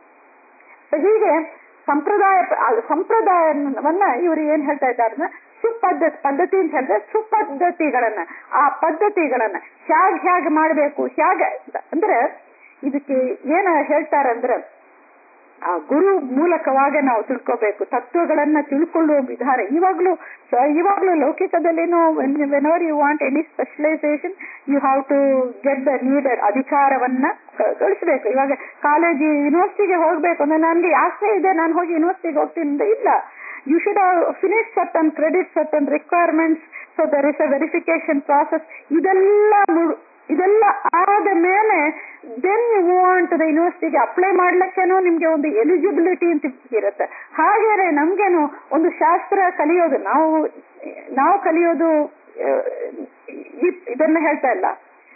ಹೀಗೆ ಸಂಪ್ರದಾಯ ಸಂಪ್ರದಾಯವನ್ನ ಇವರು ಏನ್ ಹೇಳ್ತಾ ಇದ್ದಾರೆ ಸುಪದ್ಧತಿ ಪದ್ಧತಿ ಅಂತ ಹೇಳಿದ್ರೆ ಸುಪದ್ಧತಿಗಳನ್ನ ಆ ಪದ್ಧತಿಗಳನ್ನ ಹ್ಯಾಗ್ ಹ್ಯಾಗ್ ಮಾಡ್ಬೇಕು ಹ್ಯಾಗ ಅಂದ್ರೆ ಇದಕ್ಕೆ ಏನ ಹೇಳ್ತಾರಂದ್ರೆ ಆ ಗುರು ಮೂಲಕವಾಗಿ ನಾವು ತಿಳ್ಕೋಬೇಕು ತತ್ವಗಳನ್ನ ತಿಳ್ಕೊಳ್ಳುವ ವಿಧಾನ ಇವಾಗ್ಲೂ ಸ- ಇವಾಗ್ಲೂ ಲೌಕಿಕದಲ್ಲೇನೋ when you want any specialisation you have to get the needed ಅಧಿಕಾರವನ್ನ ಕ- ಗಳಿಸ್ಬೇಕು ಇವಾಗ ಕಾಲೇಜ್ ಯೂನಿವರ್ಸಿಟಿಗೆ ಹೋಗ್ಬೇಕು ಅಂದ್ರೆ ನನ್ಗೆ ಆಸೆ ಇದೆ ನಾನು ಹೋಗಿ ಯೂನಿವರ್ಸಿಟಿಗೆ ಹೋಗ್ತೀನಿ ಅಂತ ಇಲ್ಲ you should finish certain credit certain requirements so there is a verification process ಇದೆಲ್ಲ ಮುಳು- ಇದೆಲ್ಲ ಆದ ಮೇಲೆ ದೆನ್ ಯು ವಾಂಟ್ ದ ಯೂನಿವರ್ಸಿಟಿಗೆ ಅಪ್ಲೈ ಮಾಡ್ಲಿಕ್ಕೇನೋ ನಿಮ್ಗೆ ಒಂದು ಎಲಿಜಿಬಿಲಿಟಿ ಅಂತ ಇರುತ್ತೆ ಹಾಗೇನೆ ನಮ್ಗೇನು ಒಂದು ಶಾಸ್ತ್ರ ಕಲಿಯೋದು ನಾವು ನಾವು ಕಲಿಯೋದು ಆ, ಇ- ಇದನ್ನ ಹೇಳ್ತಾ ಇಲ್ಲ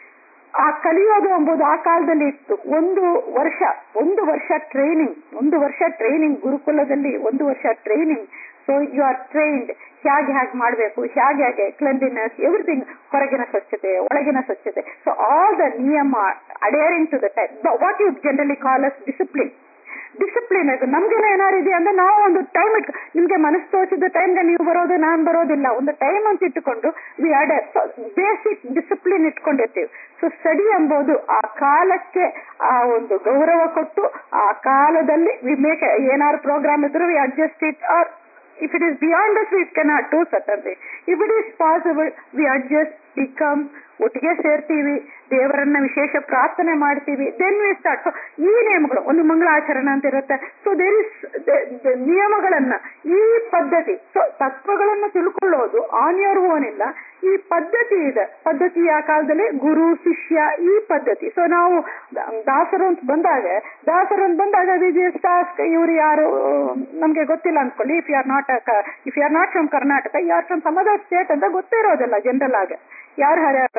ಆ ಕಲಿಯೋದು ಎಂಬುದು ಆ ಕಾಲದಲ್ಲಿ ಇತ್ತು ಒಂದು ವರ್ಷ ಒಂದು ವರ್ಷ ಟ್ರೈನಿಂಗ್ ಒಂದು ವರ್ಷ ಟ್ರೈನಿಂಗ್ ಗುರುಕುಲದಲ್ಲಿ ಒಂದು ವರ್ಷ training so you are trained ಹೇಗೆ ಹೇಗೆ ಮಾಡಬೇಕು ಹೇಗೆ ಹೇಗೆ ಕ್ಲೆನ್ಲಿನೆಸ್ ಎವ್ರಿಥಿಂಗ್ ಹೊರಗಿನ ಸ್ವಚ್ಛತೆ ಒಳಗಿನ ಸ್ವಚ್ಛತೆ ಸೊ ಆಲ್ ದ ನಿಯಮ adhering to the time what you generally call as discipline discipline ಅದು ನಮ್ಗೇನೋ ಏನಾರು ಇದೆ ಅಂದ್ರೆ ನಾವು ಒಂದು ಟೈಮ್ ಇಟ್ ನಿಮ್ಗೆ ಮನಸ್ಸು ತೋಚಿದ ಟೈಮ್ಗೆ ನೀವು ಬರೋದು ನಾನ್ ಬರೋದಿಲ್ಲ ಒಂದು ಟೈಮ್ ಅಂತ ಇಟ್ಟುಕೊಂಡು ವಿ ಅಡ ಬೇಸಿಕ್ ಡಿಸಿಪ್ಲಿನ್ ಇಟ್ಕೊಂಡಿರ್ತೀವಿ ಸೊ ಸ್ಟಡಿ ಎಂಬುದು ಆ ಕಾಲಕ್ಕೆ ಆ ಒಂದು ಗೌರವ ಕೊಟ್ಟು ಆ ಕಾಲದಲ್ಲಿ ವಿ ಮೇಕ್ ಏನಾರು ಪ್ರೋಗ್ರಾಮ್ ಇದ್ರು we adjust it or if it is beyond us we cannot do certain thing if it is possible we adjust become ಒಟ್ಟಿಗೆ ಸೇರ್ತೀವಿ ದೇವರನ್ನ ವಿಶೇಷ ಪ್ರಾರ್ಥನೆ ಮಾಡ್ತೀವಿ ದೆನ್ ವಿ ಸ್ಟಾರ್ಟ್ ಈ ನಿಯಮಗಳು ಒಂದು ಮಂಗಳಾಚರಣೆ ಅಂತ ಇರುತ್ತೆ ಸೊ ದೇರ್ ಇಸ್ ನಿಯಮಗಳನ್ನ ಈ ಪದ್ಧತಿ ಸೊ ತತ್ವಗಳನ್ನ ತಿಳ್ಕೊಳ್ಳೋದು ಆನ್ ಯೋರ್ ಓನ್ ಇಲ್ಲ ಈ ಪದ್ಧತಿ ಇದೆ ಪದ್ಧತಿ ಆ ಕಾಲದಲ್ಲಿ ಗುರು ಶಿಷ್ಯ ಈ ಪದ್ಧತಿ ಸೊ ನಾವು ದಾಸರು ಅಂತ ಬಂದಾಗ ದಾಸರು ಅಂತ ಬಂದಾಗ ಟಾಸ್ಕ್ ಇವ್ರು ಯಾರು ನಮ್ಗೆ ಗೊತ್ತಿಲ್ಲ ಅನ್ಕೊಳ್ಳಿ if you are not if you are not from Karnataka you are from some other state ಅಂತ ಗೊತ್ತೇ ಇರೋದಿಲ್ಲ ಜನರಲ್ ಆಗಿ ಯಾರು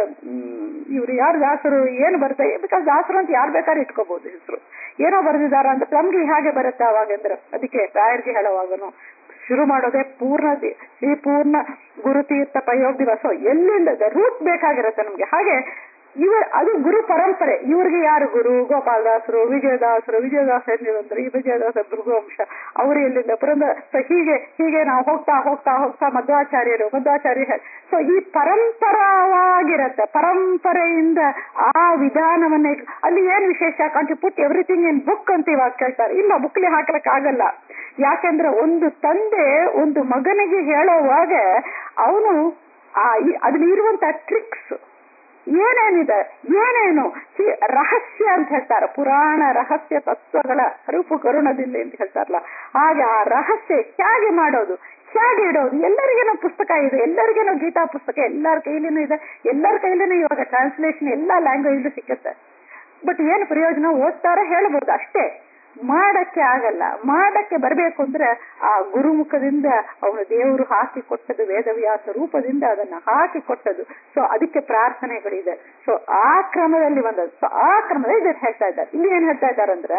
ಇವ್ರು ಯಾರು ದಾಸರು ಏನು ಬರುತ್ತೆ ಬಿಕಾಸ್ ದಾಸರು ಅಂತ ಯಾರು ಬೇಕಾದ್ರೆ ಇಟ್ಕೋಬಹುದು ಹೆಸರು ಏನೋ ಬರೆದಿದಾರ ಅಂತ ನಮ್ಗೆ ಹಾಗೆ ಬರುತ್ತೆ ಅವಾಗ ಅಂದ್ರೆ ಅದಕ್ಕೆ ರಾಯರ್ಗೆ ಹೇಳುವಾಗನು ಶುರು ಮಾಡೋದೇ ಪೂರ್ಣ ದಿ- ಶ್ರೀ ಪೂರ್ಣ ಗುರುತೀರ್ಥ ಪ್ರಯೋಗ ದಿವಸ ಎಲ್ಲಿಂದ ರೂಟ್ ಬೇಕಾಗಿರುತ್ತೆ ನಮ್ಗೆ ಹಾಗೆ ಇವ ಅದು ಗುರು ಪರಂಪರೆ ಇವ್ರಿಗೆ ಯಾರು ಗುರು ಗೋಪಾಲದಾಸರು ವಿಜಯದಾಸರು ವಿಜಯದಾಸ ಎಲ್ಲಿಂದ್ರೆ ಈ ವಿಜಯದಾಸ ಭೃಗುವಂಶ ಅವರು ಎಲ್ಲಿಂದ ಪುರಂದ ಸೊ ಹೀಗೆ ಹೀಗೆ ನಾವು ಹೋಗ್ತಾ ಹೋಗ್ತಾ ಹೋಗ್ತಾ ಮಧ್ವಾಚಾರ್ಯರು ಮಧ್ವಾಚಾರ್ಯ ಸೊ ಈ ಪರಂಪರವಾಗಿರತ್ತೆ ಪರಂಪರೆಯಿಂದ ಆ ವಿಧಾನವನ್ನ ಇಟ್- ಅಲ್ಲಿ ಏನ್ ವಿಶೇಷ can't put everything in book ಅಂತ ಇವಾಗ ಕೇಳ್ತಾರೆ ಇಲ್ಲ ಬುಕ್ಲಿ ಹಾಕ್ಲಕ್ ಆಗಲ್ಲ ಯಾಕೆಂದ್ರೆ ಒಂದು ತಂದೆ ಒಂದು ಮಗನಿಗೆ ಹೇಳುವಾಗ ಅವನು ಆ ಈ- ಅದ್ರಲ್ಲಿ ಇರುವಂತ ಟ್ರಿಕ್ಸ್ ಏನೇನಿದೆ ಏನೇನು ಈ ರಹಸ್ಯ ಅಂತ ಹೇಳ್ತಾರೆ ಪುರಾಣ ರಹಸ್ಯ ತತ್ವಗಳ ರೂಪು ಕರುಣದಲ್ಲಿ ಅಂತ ಹೇಳ್ತಾರಲ್ಲ ಹಾಗೆ ಆ ರಹಸ್ಯ ಹೇಗೆ ಮಾಡೋದು ಹೇಗೆ ಇಡೋದು ಎಲ್ಲರಿಗೇನೋ ಪುಸ್ತಕ ಇದೆ ಎಲ್ಲರಿಗೇನೋ ಗೀತಾ ಪುಸ್ತಕ ಎಲ್ಲರ ಕೈಲಿನೂ ಇದೆ ಎಲ್ಲರ ಕೈಲಿನೂ ಇವಾಗ ಟ್ರಾನ್ಸ್ಲೇಷನ್ ಎಲ್ಲಾ ಲ್ಯಾಂಗ್ವೇಜ್ ಸಿಕ್ಕುತ್ತೆ ಬಟ್ ಏನು ಪ್ರಯೋಜನ ಓದ್ತಾರ ಹೇಳ್ಬೋದು ಅಷ್ಟೇ ಮಾಡಕ್ಕೆ ಆಗಲ್ಲ ಮಾಡಕ್ಕೆ ಬರಬೇಕು ಅಂದ್ರೆ ಆ ಗುರುಮುಖದಿಂದ ಅವನು ದೇವರು ಹಾಕಿ ಕೊಟ್ಟದ್ದು ವೇದವ್ಯಾಸ ರೂಪದಿಂದ ಅದನ್ನ ಹಾಕಿ ಕೊಟ್ಟದ್ದು ಸೊ ಅದಕ್ಕೆ ಪ್ರಾರ್ಥನೆಗಳಿದೆ ಸೊ ಆ ಕ್ರಮದಲ್ಲಿ ಬಂದದ್ದು ಸೊ ಆ ಕ್ರಮದಲ್ಲಿ ಇದನ್ನ ಹೇಳ್ತಾ ಇದ್ದಾರೆ ಇಲ್ಲಿ ಏನ್ ಹೇಳ್ತಾ ಇದ್ದಾರೆ ಅಂದ್ರೆ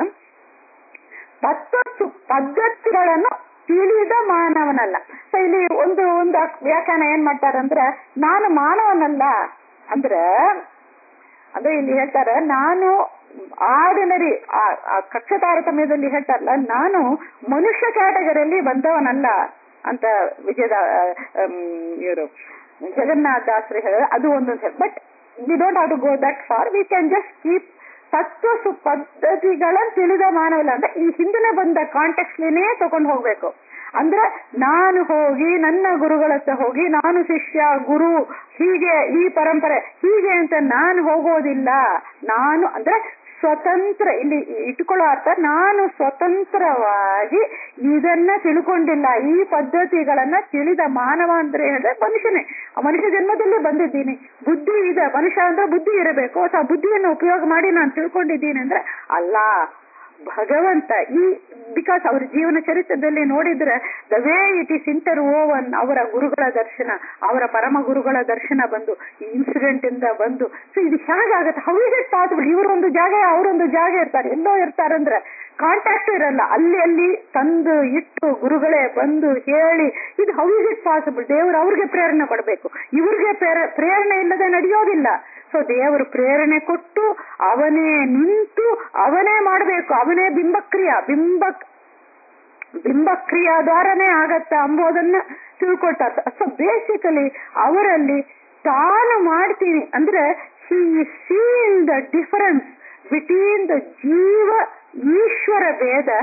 ತತ್ವ ಪದ್ಧತಿಗಳನ್ನು ತಿಳಿದ ಮಾನವನಲ್ಲ ಸೊ ಇಲ್ಲಿ ಒಂದು ಒಂದು ವ್ಯಾಖ್ಯಾನ ಏನ್ ಮಾಡ್ತಾರಂದ್ರೆ ನಾನು ಮಾನವನಲ್ಲ ಅಂದ್ರೆ ಅಂದ್ರೆ ಇಲ್ಲಿ ಹೇಳ್ತಾರೆ ನಾನು ಆರ್ಡಿನರಿ ಕಕ್ಷ ತಾರತಮ್ಯದಲ್ಲಿ ಹೇಳ್ತಾರಲ್ಲ ನಾನು ಮನುಷ್ಯ ಕ್ಯಾಟಗರಿಯಲ್ಲಿ ಬಂದವನಲ್ಲ ಅಂತ ವಿಜಯದ ಇವರು ಜಗನ್ನಾಥ್ ದಾಸರು ಹೇಳ ಅದು ಒಂದು but we don't have to go that far we can just keep ತತ್ವ ಸು ಪದ್ಧತಿಗಳನ್ನು ತಿಳಿದ ಮಾನವಲ್ಲ ಅಂದ್ರೆ ಈ ಹಿಂದಿನ ಬಂದ ಕಾಂಟೆಕ್ಸ್ಲಿನೇ ತಗೊಂಡು ಹೋಗ್ಬೇಕು ಅಂದ್ರೆ ನಾನು ಹೋಗಿ ನನ್ನ ಗುರುಗಳ ಹತ್ರ ಹೋಗಿ ನಾನು ಶಿಷ್ಯ ಗುರು ಹೀಗೆ ಈ ಪರಂಪರೆ ಹೀಗೆ ಅಂತ ನಾನು ಹೋಗೋದಿಲ್ಲ ನಾನು ಅಂದ್ರೆ ಸ್ವತಂತ್ರ ಇಲ್ಲಿ ಇಟ್ಕೊಳ್ಳೋ ಅರ್ಥ ನಾನು ಸ್ವತಂತ್ರವಾಗಿ ಇದನ್ನ ತಿಳ್ಕೊಂಡಿಲ್ಲ ಈ ಪದ್ಧತಿಗಳನ್ನ ತಿಳಿದ ಮಾನವ ಅಂದ್ರೆ ಹೇಳಿದ್ರೆ ಮನುಷ್ಯನೇ ಆ ಮನುಷ್ಯ ಜನ್ಮದಲ್ಲೇ ಬಂದಿದ್ದೀನಿ ಬುದ್ಧಿ ಇದೆ ಮನುಷ್ಯ ಅಂದ್ರೆ ಬುದ್ಧಿ ಇರಬೇಕು ಅಥವಾ ಬುದ್ಧಿಯನ್ನು ಉಪಯೋಗ ಮಾಡಿ ನಾನು ತಿಳ್ಕೊಂಡಿದ್ದೀನಿ ಅಂದ್ರೆ ಅಲ್ಲ ಭಗವಂತ ಈ ಬಿಕಾಸ್ ಅವ್ರ ಜೀವನ ಚರಿತ್ರದಲ್ಲಿ ನೋಡಿದ್ರೆ the way it is interwoven ಅವರ ಗುರುಗಳ ದರ್ಶನ ಅವರ ಪರಮ ಗುರುಗಳ ದರ್ಶನ ಬಂದು ಈ ಇನ್ಸಿಡೆಂಟ್ ಇಂದ ಬಂದು ಸೊ ಇದು ಹೇಗಾಗತ್ತೆ ಹೌ ಇಸ್ ಇಟ್ ಪಾಸಿಬಲ್ ಇವರೊಂದು ಜಾಗ ಅವರೊಂದು ಜಾಗ ಇರ್ತಾರೆ ಎಲ್ಲೋ ಇರ್ತಾರಂದ್ರೆ ಕಾಂಟ್ಯಾಕ್ಟ್ ಇರಲ್ಲ ಅಲ್ಲಿ ಅಲ್ಲಿ ತಂದು ಇಟ್ಟು ಗುರುಗಳೇ ಬಂದು ಹೇಳಿ ಇದು ಹೌ ಇಸ್ ಇಟ್ ಪಾಸಿಬಲ್ ದೇವರು ಅವ್ರಿಗೆ ಪ್ರೇರಣೆ ಕೊಡಬೇಕು ಇವ್ರಿಗೆ ಪ್ರೇರ- ಪ್ರೇರಣೆ ಇಲ್ಲದೆ ನಡೆಯೋದಿಲ್ಲ ಸೊ ದೇವರು ಪ್ರೇರಣೆ ಕೊಟ್ಟು ಅವನೇ ನಿಂತು ಅವನೇ ಮಾಡಬೇಕು ಅವನೇ ಬಿಂಬಕ್ರಿಯ ಬಿಂಬ ಬಿಂಬಕ್ರಿಯಾದ್ವಾರನೇ ಆಗತ್ತ ಅಂಬೋದನ್ನ ತಿಳ್ಕೊಳ್ತಾರೆ ಸೊ ಬೇಸಿಕಲಿ ಅವರಲ್ಲಿ ತಾನು ಮಾಡ್ತೀನಿ ಅಂದ್ರೆ he seen the difference between the ಜೀವ ಈಶ್ವರ ಭೇದ